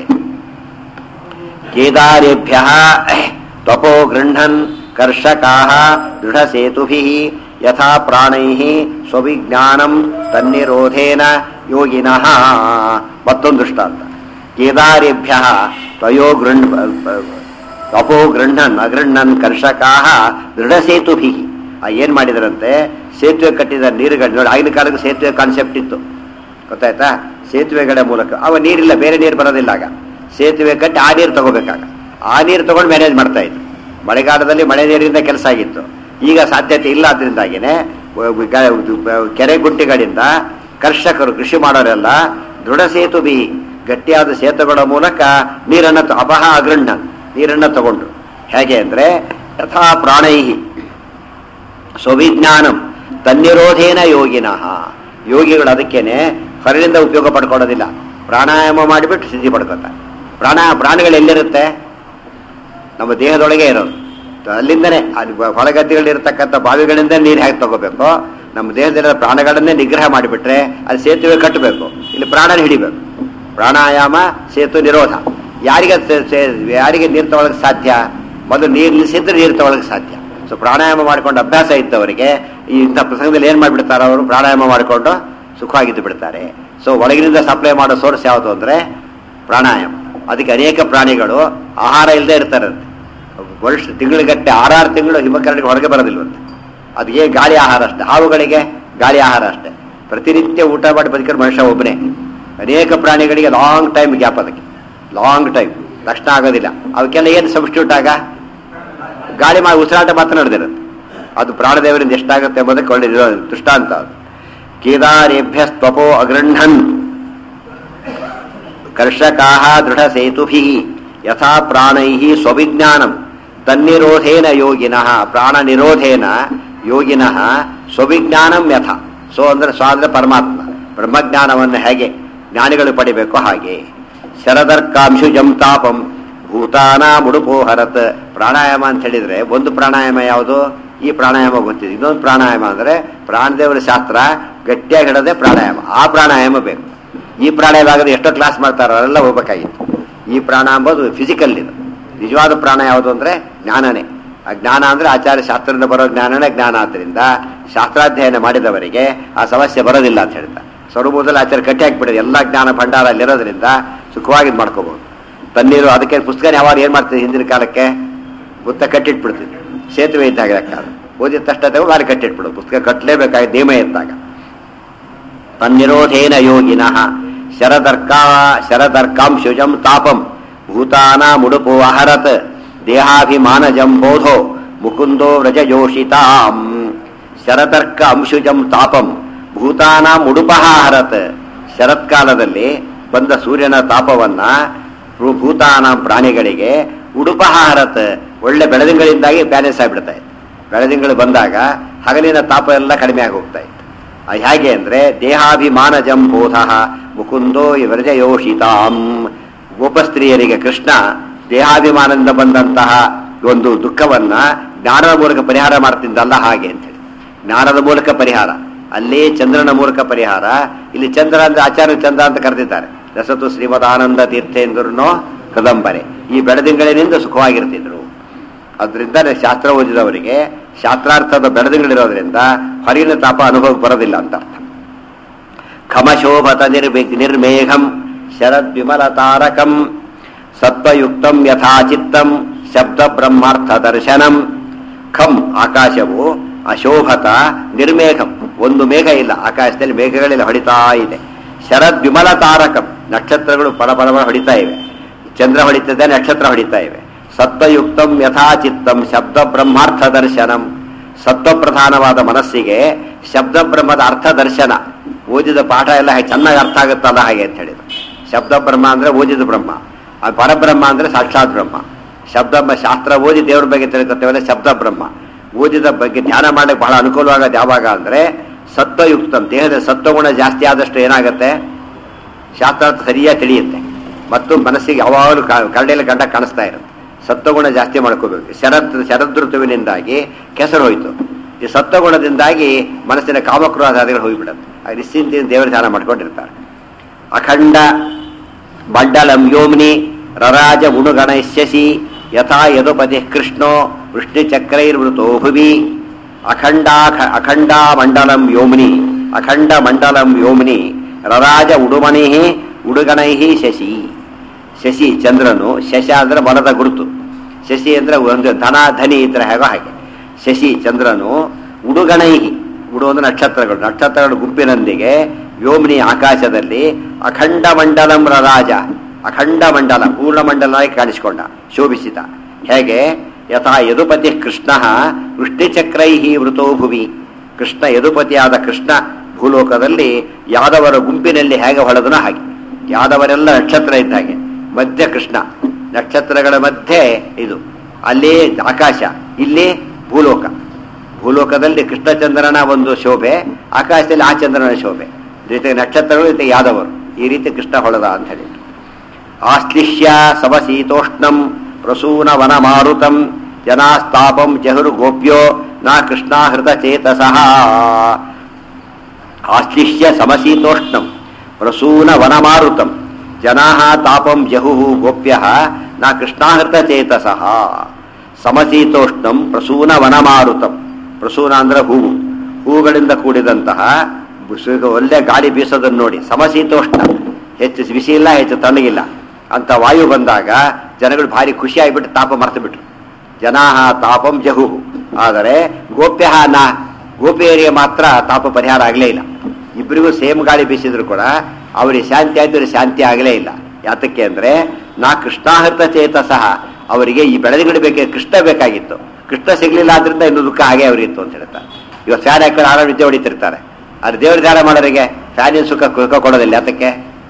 ಕೇದಾರೇಭ್ಯ ತಪೋ ಗೃಹನ್ ಕರ್ಷಕಾ ದೃಢ ಸೇತುಭಿ ಯಥಾ ಪ್ರಾಣೈ ಸ್ವವಿಜ್ಞಾನಂ ತನ್ನಿರೋಧೇನ ಯೋಗಿನಃ ಮತ್ತೊಂದು ದೃಷ್ಟಾಂತ ಕೇದಾರೇಭ್ಯ ತ್ವಯೋ ಗೃಹ್ ತಪೋ ಗೃಹನ್ ಅಗೃಹನ್ ಕರ್ಷಕಾ ದೃಢ ಸೇತುಭಿ ಏನ್ ಮಾಡಿದ್ರಂತೆ ಸೇತುವೆ ಕಟ್ಟಿದ ನೀರುಗಳು ನೋಡಿ ಆಗಿನ ಕಾಲಕ್ಕೆ ಸೇತುವೆ ಕಾನ್ಸೆಪ್ಟ್ ಇತ್ತು ಗೊತ್ತಾಯ್ತಾ ಸೇತುವೆಗಳ ಮೂಲಕ ಅವ ನೀರಿಲ್ಲ ಬೇರೆ ನೀರು ಬರೋದಿಲ್ಲ ಆಗ ಸೇತುವೆ ಕಟ್ಟಿ ಆ ನೀರು ತಗೋಬೇಕಾಗ ಆ ನೀರು ತಗೊಂಡು ಮ್ಯಾನೇಜ್ ಮಾಡ್ತಾ ಇತ್ತು ಮಳೆಗಾಲದಲ್ಲಿ ಮಳೆ ನೀರಿಂದ ಕೆಲಸ ಆಗಿತ್ತು ಈಗ ಸಾಧ್ಯತೆ ಇಲ್ಲ ಅದರಿಂದಾಗಿನೇ ಕೆರೆ ಗುಂಟಿಗಳಿಂದ ಕರ್ಷಕರು ಕೃಷಿ ಮಾಡೋರೆಲ್ಲ ದೃಢ ಸೇತು ಬಿ ಗಟ್ಟಿಯಾದ ಸೇತುಗಳ ಮೂಲಕ ನೀರನ್ನು ತ- ಅಪಹ ಅಗೃಹ್ಣ ನೀರನ್ನು ತಗೊಂಡ್ರು ಹೇಗೆ ಅಂದ್ರೆ ಯಥಾ ಪ್ರಾಣೈಹಿ ಸ್ವವಿಜ್ಞಾನಂ ತನ್ನಿರೋಧೇನ ಯೋಗಿನಃ ಯೋಗಿಗಳು ಅದಕ್ಕೇನೆ ಹೊರಗಿಂದ ಉಪಯೋಗ ಪಡ್ಕೊಳ್ಳೋದಿಲ್ಲ ಪ್ರಾಣಾಯಾಮ ಮಾಡಿಬಿಟ್ಟು ಸಿದ್ಧಿ ಪಡ್ಕೊತಾರೆ ಪ್ರಾಣ ಪ್ರಾಣಿಗಳು ಎಲ್ಲಿರುತ್ತೆ ನಮ್ಮ ದೇಹದೊಳಗೆ ಇರೋದು ಅಲ್ಲಿಂದನೇ ಅಲ್ಲಿ ಬ- ಹೊಲಗದ್ದೆಗಳಿರ್ತಕ್ಕಂಥ ಬಾವಿಗಳಿಂದ ನೀರು ಹೇಗೆ ತಗೋಬೇಕು ನಮ್ಮ ದೇಹದಲ್ಲಿರೋ ಪ್ರಾಣಗಳನ್ನೇ ನಿಗ್ರಹ ಮಾಡಿಬಿಟ್ರೆ ಅಲ್ಲಿ ಸೇತುವೆ ಕಟ್ಟಬೇಕು ಇಲ್ಲಿ ಪ್ರಾಣನ ಹಿಡಿಬೇಕು ಪ್ರಾಣಾಯಾಮ ಸೇತು ನಿರೋಧ ಯಾರಿಗೆ ಸೆ- ಸೆ- ಯಾರಿಗೆ ನೀರು ತಗೊಳಕ್ ಸಾಧ್ಯ ಮೊದಲು ನೀರು ನಿಲ್ಲಿಸಿದ್ರೆ ನೀರು ತಗೊಳಕ್ ಸಾಧ್ಯ ಸೊ ಪ್ರಾಣಾಯಾಮ ಮಾಡ್ಕೊಂಡು ಅಭ್ಯಾಸ ಇದ್ದವರಿಗೆ ಈ ಇಂಥ ಪ್ರಸಂಗದಲ್ಲಿ ಏನ್ ಮಾಡ್ಬಿಡ್ತಾರೆ ಅವರು ಪ್ರಾಣಾಯಾಮ ಮಾಡಿಕೊಂಡು ಸುಖವಾಗಿದ್ದು ಬಿಡ್ತಾರೆ ಸೊ ಒಳಗಿನಿಂದ ಸಪ್ಲೈ ಮಾಡೋ ಸೋರ್ಸ್ ಯಾವುದು ಅಂದ್ರೆ ಪ್ರಾಣಾಯಾಮ ಅದಕ್ಕೆ ಅನೇಕ ಪ್ರಾಣಿಗಳು ಆಹಾರ ಇಲ್ಲದೆ ಇರ್ತಾರಂತೆ ವರ್ಷ ತಿಂಗಳಿಗಟ್ಟೆ ಆರಾರು ತಿಂಗಳು ಹಿಮಕರಡಿಗೆ ಹೊರಗೆ ಬರೋದಿಲ್ವಂತೆ ಅದಕ್ಕೆ ಗಾಳಿ ಆಹಾರ ಅಷ್ಟೇ ಹಾವುಗಳಿಗೆ ಗಾಳಿ ಆಹಾರ ಅಷ್ಟೇ ಪ್ರತಿನಿತ್ಯ ಊಟ ಮಾಡಿ ಬದುಕಿರೋ ಮನುಷ್ಯ ಒಬ್ಬನೇ ಅನೇಕ ಪ್ರಾಣಿಗಳಿಗೆ ಲಾಂಗ್ ಟೈಮ್ ಗ್ಯಾಪ್ ಅದಕ್ಕೆ ಲಾಂಗ್ ಟೈಮ್ ತಕ್ಷಣ ಆಗೋದಿಲ್ಲ ಅವಕ್ಕೆಲ್ಲ ಏನು ಸಬ್ಸ್ಟಿಟ್ಯೂಟ್ ಆಗ ಗಾಳಿ ಮಾಡಿ ಉಸಿರಾಟ ಮಾತ್ರ ನಡೆದಿರುತ್ತೆ ಅದು ಪ್ರಾಣದೇವರಿಂದ ಎಷ್ಟಾಗುತ್ತೆ ಎಂಬುದಕ್ಕೆ ಒಳ್ಳೆ ನಿರೋ- ದೃಷ್ಟಾಂತ ಅದು ಕೇದಾರೇಭ್ಯ ಸ್ವಪೋ ಅಗೃಹನ್ ಕರ್ಷಕಾ ದೃಢ ಸೇತುಭಿ ಯಥಾ ಪ್ರಾಣೈ ಸ್ವವಿಜ್ಞಾನಂ ತನ್ನಿರೋಧೇನ ಯೋಗಿನಃ ಪ್ರಾಣ ನಿರೋಧೇನ ಯೋಗಿನಃ ಸ್ವವಿಜ್ಞಾನಂ ಯಥ ಸೊ ಅಂದ್ರೆ ಸ್ವ ಅಂದ್ರೆ ಪರಮಾತ್ಮ ಬ್ರಹ್ಮಜ್ಞಾನವನ್ನು ಹೇಗೆ ಜ್ಞಾನಿಗಳು ಪಡಿಬೇಕು ಹಾಗೆ ಶರದರ್ಕಾಂಶು ಜಂ ತಾಪಂ ಭೂತಾನ ಮುಡುಪೋ ಹರತ್ ಪ್ರಾಣಾಯಾಮ ಅಂತ ಹೇಳಿದ್ರೆ ಒಂದು ಪ್ರಾಣಾಯಾಮ ಯಾವುದು ಈ ಪ್ರಾಣಾಯಾಮ ಗೊತ್ತಿದೆ ಇನ್ನೊಂದು ಪ್ರಾಣಾಯಾಮ ಅಂದ್ರೆ ಪ್ರಾಣದೇವರ ಶಾಸ್ತ್ರ ಗಟ್ಟಿಯಾಗಿ ಹಿಡದೆ ಪ್ರಾಣಾಯಾಮ ಆ ಪ್ರಾಣಾಯಾಮ ಬೇಕು ಈ ಪ್ರಾಣಾಯಾಮ ಆಗದೆ ಎಷ್ಟೋ ಕ್ಲಾಸ್ ಮಾಡ್ತಾರೋ ಅವರೆಲ್ಲ ಹೋಗ್ಬೇಕಾಗಿತ್ತು ಈ ಪ್ರಾಣ ಅಂಬೋದು ಫಿಸಿಕಲ್ ಇದು ನಿಜವಾದ ಪ್ರಾಣ ಯಾವುದು ಅಂದ್ರೆ ಜ್ಞಾನನೇ ಆ ಜ್ಞಾನ ಅಂದ್ರೆ ಆಚಾರ್ಯ ಶಾಸ್ತ್ರದಿಂದ ಬರೋ ಜ್ಞಾನನೇ ಜ್ಞಾನ ಆದ್ದರಿಂದ ಶಾಸ್ತ್ರಾಧ್ಯಯನ ಮಾಡಿದವರಿಗೆ ಆ ಸಮಸ್ಯೆ ಬರೋದಿಲ್ಲ ಅಂತ ಹೇಳ್ತಾರೆ ಸ್ವರೂಪದಲ್ಲಿ ಆಚಾರ್ಯ ಕಟ್ಟಿ ಹಾಕ್ಬಿಟ್ಟಿದೆ ಎಲ್ಲ ಜ್ಞಾನ ಭಂಡಾರ ಅಲ್ಲಿರೋದ್ರಿಂದ ಸುಖವಾಗಿ ಇದ್ ಮಾಡ್ಕೋಬಹುದು ತಣ್ಣೀರು ಅದಕ್ಕೆ ಪುಸ್ತಕ ಯಾವಾಗ ಏನ್ ಮಾಡ್ತಿದ್ದೆ ಹಿಂದಿನ ಕಾಲಕ್ಕೆ ಗುತ್ತ ಕಟ್ಟಿಟ್ಬಿಡ್ತಿದ್ದೆ ಸೇತುವೆ ಇದ್ದಾಗ ಲೆಕ್ಕ ಓದಿದ ತಕ್ಷಣ ತಗೋ ಗಾಳಿ ಕಟ್ಟಿಟ್ಬಿಡೋದು ಪುಸ್ತಕ ಕಟ್ಟಲೇಬೇಕಾಗಿ ನೇಮ ಇದ್ದಾಗ ತನ್ನಿರೋಧೇನ ಯೋಗಿನಃ ಶರದರ್ಕಾ ಶರದರ್ಕಾಂಶುಜಂ ತಾಪಂ ಭೂತಾನ ಮುಡುಪು ಅಹರತ್ ದೇಹಾಭಿಮಾನಜಂ ಬೋಧೋ ಮುಕುಂದೋ ವ್ರಜಯೋಷಿತಾಂ ಶರದರ್ಕ ಅಂಶುಜಂ ತಾಪಂ ಭೂತಾನ ಮುಡುಪಃ ಹರತ್ ಶರತ್ಕಾಲದಲ್ಲಿ ಬಂದ ಸೂರ್ಯನ ತಾಪವನ್ನ ಭೂ- ಭೂತಾನ ಪ್ರಾಣಿಗಳಿಗೆ ಉಡುಪಃ ಹರತ್ ಒಳ್ಳೆ ಬೆಳದಿಂಗಳಿಂದಾಗಿ ಬ್ಯಾಲೆನ್ಸ್ ಆಗಿಬಿಡ್ತಾ ಇತ್ತು ಬೆಳದಿಂಗಳು ಬಂದಾಗ ಹಗಲಿನ ತಾಪ ಎಲ್ಲ ಕಡಿಮೆ ಆಗಿ ಹೋಗ್ತಾ ಇತ್ತು ಅದು ಹೇಗೆ ಅಂದ್ರೆ ದೇಹಾಭಿಮಾನಜಂ ಬೋಧ ಮುಕುಂದೋ ವ್ರಜಯೋಷಿತಾಂ ಒಬ್ಬ ಸ್ತ್ರೀಯರಿಗೆ ಕೃಷ್ಣ ದೇಹಾಭಿಮಾನದಿಂದ ಬಂದಂತಹ ಒಂದು ದುಃಖವನ್ನ ಜ್ಞಾನದ ಮೂಲಕ ಪರಿಹಾರ ಮಾಡ್ತಿದ್ದಲ್ಲ ಹಾಗೆ ಅಂತ ಹೇಳಿ ಜ್ಞಾನದ ಮೂಲಕ ಪರಿಹಾರ ಅಲ್ಲಿ ಚಂದ್ರನ ಮೂಲಕ ಪರಿಹಾರ ಇಲ್ಲಿ ಚಂದ್ರ ಅಂದ್ರೆ ಆಚಾರ್ಯ ಚಂದ್ರ ಅಂತ ಕರೆದಿದ್ದಾರೆ ರಸತು ಶ್ರೀಮದ್ ಆನಂದ ತೀರ್ಥೇಂದ್ರನೋ ಕದಂಬರೆ ಈ ಬೆಳದಿಂಗಳಿನಿಂದ ಸುಖವಾಗಿರ್ತಿದ್ರು ಅದರಿಂದ ಶಾಸ್ತ್ರ ಓದಿದವರಿಗೆ ಶಾಸ್ತ್ರಾರ್ಥದ ಬೆಳದಿಂಗಳಿರೋದ್ರಿಂದ ಹೊರಗಿನ ತಾಪ ಅನುಭವ ಬರೋದಿಲ್ಲ ಅಂತ ಅರ್ಥ ಖಮಶೋಭತ ನಿರ್ಮೇ ನಿರ್ಮೇಘಂ ಶರದ್ ವಿಮಲ ತಾರಕಂ ಸತ್ವಯುಕ್ತಂ ಯಥಾಚಿತ್ತಂ ಶಬ್ದ ಬ್ರಹ್ಮಾರ್ಥ ದರ್ಶನಂ ಖಂ ಆಕಾಶವು ಅಶೋಭತ ನಿರ್ಮೇಘಂ ಒಂದು ಮೇಘ ಇಲ್ಲ ಆಕಾಶದಲ್ಲಿ ಮೇಘಗಳೆಲ್ಲ ಹೊಡಿತಾ ಇದೆ ಶರದ್ ವಿಮಲ ತಾರಕಂ ನಕ್ಷತ್ರಗಳು ಪರ ಪರ ಪರ ಹೊಡಿತಾ ಇವೆ ಚಂದ್ರ ಹೊಡಿತದೆ ನಕ್ಷತ್ರ ಹೊಡಿತಾ ಇವೆ ಸತ್ವಯುಕ್ತಂ ಯಥಾಚಿತ್ತಂ ಶಬ್ದ ಬ್ರಹ್ಮಾರ್ಥ ದರ್ಶನಂ ಸತ್ವಪ್ರಧಾನವಾದ ಮನಸ್ಸಿಗೆ ಶಬ್ದ ಬ್ರಹ್ಮದ ಅರ್ಥ ದರ್ಶನ ಓದಿದ ಪಾಠ ಎಲ್ಲ ಹೇಗೆ ಚೆನ್ನಾಗಿ ಅರ್ಥ ಆಗುತ್ತಲ್ಲ ಹಾಗೆ ಅಂತ ಹೇಳಿದ್ರು ಶಬ್ದ ಬ್ರಹ್ಮ ಅಂದ್ರೆ ಓದಿದ ಬ್ರಹ್ಮ ಆ ಪರಬ್ರಹ್ಮ ಅಂದ್ರೆ ಸಾಕ್ಷಾತ್ ಬ್ರಹ್ಮ ಶಬ್ದ ಬ- ಶಾಸ್ತ್ರ ಓದಿ ದೇವ್ರ ಬಗ್ಗೆ ತಿಳ್ಕೊತೇವಲ್ಲ ಶಬ್ದ ಬ್ರಹ್ಮ ಓದಿದ ಬಗ್ಗೆ ಧ್ಯಾನ ಮಾಡಕ್ಕೆ ಬಹಳ ಅನುಕೂಲವಾಗೋದು ಯಾವಾಗ ಅಂದ್ರೆ ಸತ್ವಯುಕ್ತ ದೇಹದ ಸತ್ವಗುಣ ಜಾಸ್ತಿ ಆದಷ್ಟು ಏನಾಗುತ್ತೆ ಶಾಸ್ತ್ರಾರ್ಥ ಸರಿಯಾಗಿ ತಿಳಿಯುತ್ತೆ ಮತ್ತು ಮನಸ್ಸಿಗೆ ಯಾವಾಗಲೂ ಕ- ಕರಡಿಯಲ್ಲಿ ಗಂಡ ಕಾಣಿಸ್ತಾ ಇರುತ್ತೆ ಸತ್ವಗುಣ ಜಾಸ್ತಿ ಮಾಡ್ಕೋಬೇಕು ಶರದ್ ಶರದೃತುವಿನಿಂದಾಗಿ ಕೆಸರು ಹೋಯ್ತು ಈ ಸತ್ವಗುಣದಿಂದಾಗಿ ಮನಸ್ಸಿನ ಕಾಮಕ್ರೋಧಾದಿಗಳು ಹೋಗಿಬಿಡುತ್ತೆ ಆ ನಿಶ್ಚಿಂತೆಯಿಂದ ದೇವರ ಧ್ಯಾನ ಮಾಡ್ಕೊಂಡಿರ್ತಾರೆ ಅಖಂಡ ಮಂಡಲಂ ಯೋಮ್ನಿ ರರಾಜ ಗುಣಗಣಶ್ಯಸಿ ಯಥಾ ಯದುಪತಿ ಕೃಷ್ಣೋ ವೃಷ್ಣಿಚಕ್ರೈರ್ವೃತೋ ಭುವಿ ಅಖಂಡ ಅಖಂಡ ಮಂಡಲಂ ಯೋಮ್ನಿ ಅಖಂಡ ಮಂಡಲಂ ಯೋಮ್ನಿ ರರಾಜ ಉಡುಮಣಿ ಉಡುಗಣೈ ಶಶಿ ಶಶಿ ಚಂದ್ರನು ಶಶ ಅಂದ್ರೆ ಮರದ ಗುರುತು ಶಶಿ ಅಂದ್ರೆ ಒಂದು ಧನ ಧನಿ ಇತರ ಹೇಗೋ ಹಾಗೆ ಶಶಿ ಚಂದ್ರನು ಉಡುಗಣೈಹಿ ಉಡು ಅಂದ್ರೆ ನಕ್ಷತ್ರಗಳು ನಕ್ಷತ್ರಗಳ ಗುಂಪಿನೊಂದಿಗೆ ವ್ಯೋಮ್ನಿ ಆಕಾಶದಲ್ಲಿ ಅಖಂಡ ಮಂಡಲಂ ರರಾಜ ಅಖಂಡ ಮಂಡಲ ಪೂರ್ಣ ಮಂಡಲವಾಗಿ ಕಾಣಿಸಿಕೊಂಡ ಶೋಭಿಸಿದ ಹೇಗೆ ಯಥಾ ಯದುಪತಿ ಕೃಷ್ಣ ವೃಷ್ಟಿಚಕ್ರೈಹಿ ವೃತೋ ಭುವಿ ಕೃಷ್ಣ ಯದುಪತಿಯಾದ ಕೃಷ್ಣ ಭೂಲೋಕದಲ್ಲಿ ಯಾದವರ ಗುಂಪಿನಲ್ಲಿ ಹೇಗೆ ಹೊಳೆದನೋ ಹಾಗೆ ಯಾದವರೆಲ್ಲ ನಕ್ಷತ್ರ ಇದ್ದ ಹಾಗೆ ಮಧ್ಯ ಕೃಷ್ಣ ನಕ್ಷತ್ರಗಳ ಮಧ್ಯೆ ಇದು ಅಲ್ಲಿ ಆಕಾಶ ಇಲ್ಲಿ ಭೂಲೋಕ ಭೂಲೋಕದಲ್ಲಿ ಕೃಷ್ಣಚಂದ್ರನ ಒಂದು ಶೋಭೆ ಆಕಾಶದಲ್ಲಿ ಆ ಚಂದ್ರನ ಶೋಭೆ ಜೊತೆ ನಕ್ಷತ್ರಗಳು ಜೊತೆ ಯಾದವರು ಈ ರೀತಿ ಕೃಷ್ಣ ಹೊಳದ ಅಂತ ಹೇಳಿ ಆಶ್ಲಿಷ್ಯ ಸಮಶೀತೋಷ್ಣಂ ಪ್ರಸೂನ ವನ ಮಾರುತಂ ಜನಾಸ್ತಾಪಂ ಜಹುರು ಗೋಪ್ಯೋ ನಾ ಕೃಷ್ಣಾಹೃತ ಚೇತಸಃ ಆಶ್ಲಿಷ್ಯ ಸಮಶೀತೋಷ್ಣಂ ಪ್ರಸೂನ ವನ ಮಾರುತಂ ಜನಾ ತಾಪಂ ಜಹು ಗೋಪ್ಯ ನಾ ಕೃಷ್ಣಾಹೃತ ಚೇತಸಃ ಸಮಶೀತೋಷ್ಣಂ ಪ್ರಸೂನ ವನ ಮಾರುತಂ ಪ್ರಸೂನ ಅಂದ್ರೆ ಹೂವು ಹೂಗಳಿಂದ ಕೂಡಿದಂತಹ ಬುಸ- ಒಳ್ಳೆ ಗಾಳಿ ಬೀಸೋದನ್ನು ನೋಡಿ ಸಮಶೀತೋಷ್ಣ ಹೆಚ್ಚು ಬಿಸಿ ಇಲ್ಲ ಹೆಚ್ಚು ತಣ್ಣಗಿಲ್ಲ ಅಂತ ವಾಯು ಬಂದಾಗ ಜನಗಳು ಭಾರಿ ಖುಷಿ ಆಗಿಬಿಟ್ಟು ತಾಪ ಮರೆತು ಬಿಟ್ರು ಜನಾಹ ತಾಪಂ ಜಹು ಆದರೆ ಗೋಪ್ಯ ನ ಗೋಪಿಯರಿಗೆ ಮಾತ್ರ ತಾಪ ಪರಿಹಾರ ಆಗಲೇ ಇಲ್ಲ ಇಬ್ಬರಿಗೂ ಸೇಮ್ ಗಾಳಿ ಬೀಸಿದ್ರು ಕೂಡ ಅವರಿಗೆ ಶಾಂತಿ ಆಯ್ತು ಇವ್ರಿಗೆ ಶಾಂತಿ ಆಗಲೇ ಇಲ್ಲ ಯಾತಕ್ಕೆ ಅಂದ್ರೆ ನಾ ಕೃಷ್ಣಾಹೃತ ಚೇತ ಸಹ ಅವರಿಗೆ ಈ ಬೆಳೆದುಗಳು ಬೇಕೇ ಕೃಷ್ಣ ಬೇಕಾಗಿತ್ತು ಕೃಷ್ಣ ಸಿಗ್ಲಿಲ್ಲ ಆದ್ರಿಂದ ಇನ್ನು ದುಃಖ ಹಾಗೆ ಅವರಿತ್ತು ಅಂತ ಹೇಳ್ತಾರೆ ಇವಾಗ ಫ್ಯಾನ್ ಹಾಕೊಂಡು ಆರಾಮ ನಿದ್ದೆ ಹೊಡಿತಿರ್ತಾರೆ ಆದ್ರೆ ದೇವ್ರ ಧ್ಯಾನ ಮಾಡೋರಿಗೆ ಫ್ಯಾನಿನ ಸುಖ ಸುಖ ಕೊಡೋದಿಲ್ಲ ಯಾತಕ್ಕೆ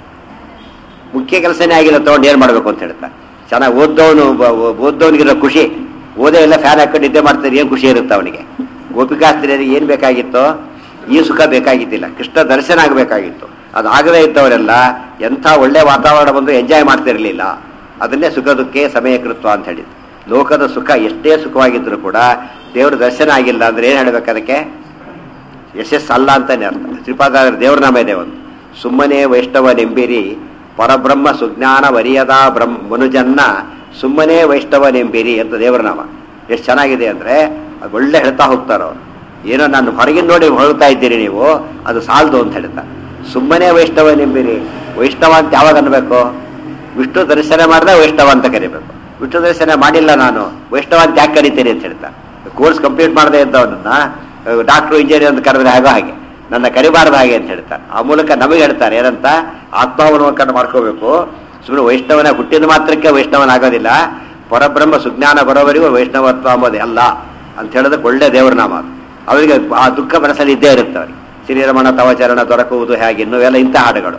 ಮುಖ್ಯ ಕೆಲಸನೇ ಆಗಿಲ್ಲ ತಗೊಂಡು ಏನ್ ಮಾಡ್ಬೇಕು ಅಂತ ಹೇಳ್ತಾರೆ ಚೆನ್ನಾಗಿ ಓದ್ದವನು ಓದ್ದವನಿಗಿರೋ ಖುಷಿ ಓದೇ ಎಲ್ಲ ಫ್ಯಾನ್ ಹಾಕೊಂಡು ನಿದ್ದೆ ಮಾಡ್ತಾರೆ ಏನ್ ಖುಷಿ ಇರುತ್ತೆ ಅವನಿಗೆ ಗೋಪಿಕಾಸ್ತ್ರೀಯರಿಗೆ ಏನ್ ಬೇಕಾಗಿತ್ತೋ ಈ ಸುಖ ಬೇಕಾಗಿದ್ದಿಲ್ಲ ಕೃಷ್ಣ ದರ್ಶನ ಆಗಬೇಕಾಗಿತ್ತು ಅದಾಗದೇ ಇದ್ದವರೆಲ್ಲ ಎಂಥ ಒಳ್ಳೆ ವಾತಾವರಣ ಬಂದು ಎಂಜಾಯ್ ಮಾಡ್ತಿರ್ಲಿಲ್ಲ ಅದನ್ನೇ ಸುಖ ದುಃಖೇ ಸಮಯ ಕೃತ್ವ ಅಂತ ಹೇಳಿದ್ದು ಲೋಕದ ಸುಖ ಎಷ್ಟೇ ಸುಖವಾಗಿದ್ರು ಕೂಡ ದೇವ್ರ ದರ್ಶನ ಆಗಿಲ್ಲ ಅಂದ್ರೆ ಏನ್ ಹೇಳ್ಬೇಕು ಅದಕ್ಕೆ ಯಶಸ್ಸು ಅಲ್ಲ ಅಂತಾನೆ ಅರ್ಥ ಶ್ರೀಪಾದ ದೇವ್ರ ನಾಮ ಇದೆ ಒಂದು ಸುಮ್ಮನೆ ವೈಷ್ಣವ ನೆಂಬಿರಿ ಪರಬ್ರಹ್ಮ ಸುಜ್ಞಾನ ವರಿಯದ ಬ್ರಹ್ಮ ಮನುಜನ್ನ ಸುಮ್ಮನೆ ವೈಷ್ಣವ ನೆಂಬಿರಿ ಅಂತ ದೇವರ ನಾಮ ಎಷ್ಟು ಚೆನ್ನಾಗಿದೆ ಅಂದ್ರೆ ಅದು ಒಳ್ಳೆ ಹೇಳ್ತಾ ಹೋಗ್ತಾರ ಅವ್ರು ಏನೋ ನಾನು ಹೊರಗಿನ ನೋಡಿ ಹೊಳ್ತಾ ಇದ್ದೀರಿ ನೀವು ಅದು ಸಾಲದು ಅಂತ ಹೇಳ್ತಾರೆ ಸುಮ್ಮನೆ ವೈಷ್ಣವ ನೆಂಬಿರಿ ವೈಷ್ಣವ ಅಂತ ಯಾವಾಗ ಅನ್ಬೇಕು ವಿಷ್ಣು ದರ್ಶನ ಮಾಡಿದ್ರೆ ವೈಷ್ಣವ ಅಂತ ಕರಿಬೇಕು ವಿಷ್ಣು ದರ್ಶನ ಮಾಡಿಲ್ಲ ನಾನು ವೈಷ್ಣವ ಅಂತ ಯಾಕೆ ಕರಿತೀನಿ ಅಂತ ಹೇಳ್ತಾರೆ ಕೋರ್ಸ್ ಕಂಪ್ಲೀಟ್ ಮಾಡದೇ ಇದ್ದವನನ್ನ ಡಾಕ್ಟ್ರು ಇಂಜಿನಿಯರ್ ಅಂತ ಕರೆದ್ರೆ ಹಾಗೋ ಹಾಗೆ ನನ್ನ ಕರಿಬಾರ್ದು ಹಾಗೆ ಅಂತ ಹೇಳ್ತಾರೆ ಆ ಮೂಲಕ ನಮಗೆ ಹೇಳ್ತಾರೆ ಏನಂತ ಆತ್ಮಾವಲೋಕನ ಮಾಡ್ಕೋಬೇಕು ಸುಮ್ಮನೆ ವೈಷ್ಣವನ ಹುಟ್ಟಿದ ಮಾತ್ರಕ್ಕೆ ವೈಷ್ಣವನಾಗೋದಿಲ್ಲ ಪರಬ್ರಹ್ಮ ಸುಜ್ಞಾನ ಬರೋವರೆಗೂ ವೈಷ್ಣವತ್ವ ಅಂಬೋದೇ ಅಲ್ಲ ಅಂತ ಹೇಳೋದಕ್ಕೆ ಒಳ್ಳೆ ದೇವರ ನಾಮ ಅದು. ಅವರಿಗೆ ಆ ದುಃಖ ಮನಸ್ಸಲ್ಲಿ ಇದ್ದೇ ಇರುತ್ತೆ ಅವರಿಗೆ ಶ್ರೀರಮಣ ತವಚರಣ ದೊರಕುವುದು ಹೇಗೆ ಇನ್ನು ಎಲ್ಲ ಇಂಥ ಹಾಡುಗಳು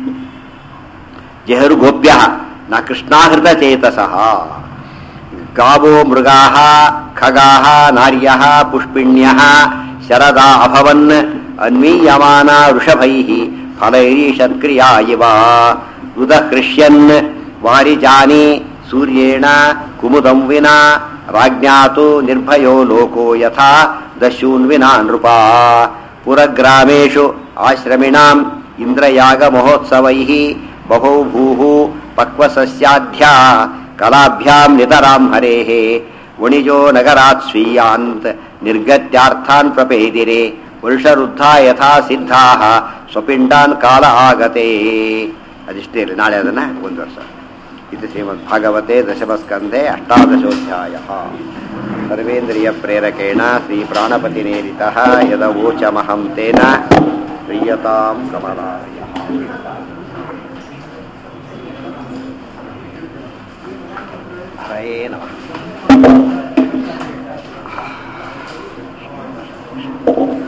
ಜಹರು ಗೋಪ್ಯ ನ ಕೃಷ್ಣಾಹೃತ ಚೇತಸಃ ಗಾವೋ ಮೃಗಾ ಖಗಾ ನಾರ್ಯ ಪುಷ್ಪಿಣ್ಯ ಶರದಾ ಅಭವನ್ ಅನ್ವೀಯಮಾನ ವೃಷಭೈ ಫಲೈರೀಷತ್ಕ್ರಿಯಾ ಇವ ಉದಹೃಷ್ಯನ್ ವಾರಿಜಾನಿ ಸೂರ್ಯೇಣ ಕುಮುದಂ ವಿನಾ ರಾಜ್ಞಾತು ನಿರ್ಭಯೋ ಲೋಕೋ ಯಥಾ ದಶೂನ್ ವಿನಾ ನೃಪಾ ಪುರಗ್ರಾಮೇಶು ಆಶ್ರಮಿಣಾಂ ಇಂದ್ರಯಾಗ ಮಹೋತ್ಸವೈ ಬಹೋ ಭೂ ಪಕ್ವಸಸ್ಯಾಧ್ಯ ಕಲಾಭ್ಯಾಂ ನಿತರಾಂ ಹರೇಃ ವಣಿಜೋ ನಗರಾತ್ ಸ್ವೀಯಾಂತ್ ನಿರ್ಗತ್ಯಾರ್ಥಾನ್ ಪ್ರಪೇದಿರೆ ವರುಷರುದ್ಧ ಯಥಾ ಸಿದ್ಧಾ ಸ್ವಪಿಂಡಾನ್ ಕಾಲ ಆಗತೆ ಅದಿಷ್ಟೇ ಇರಲಿ ನಾಳೆ ಅದನ್ನ ಒಂದು ವರ್ಷ ಇದು ಶ್ರೀಮದ್ ಭಾಗವತೆ ದಶಮಸ್ಕಂಧೆ ಅಷ್ಟಾದಶೋಧ್ಯಾಯ ಸರ್ವೇಂದ್ರಿಯ ಪ್ರೇರಕೇಣ ಶ್ರೀ ಪ್ರಾಣಪತಿನೇರಿತ ಯದವೋಚಮಹಂ ತೇನ ಪ್ರಿಯತಾಂ ಕಮಲಾಯ ಹರೇ ನಮಃ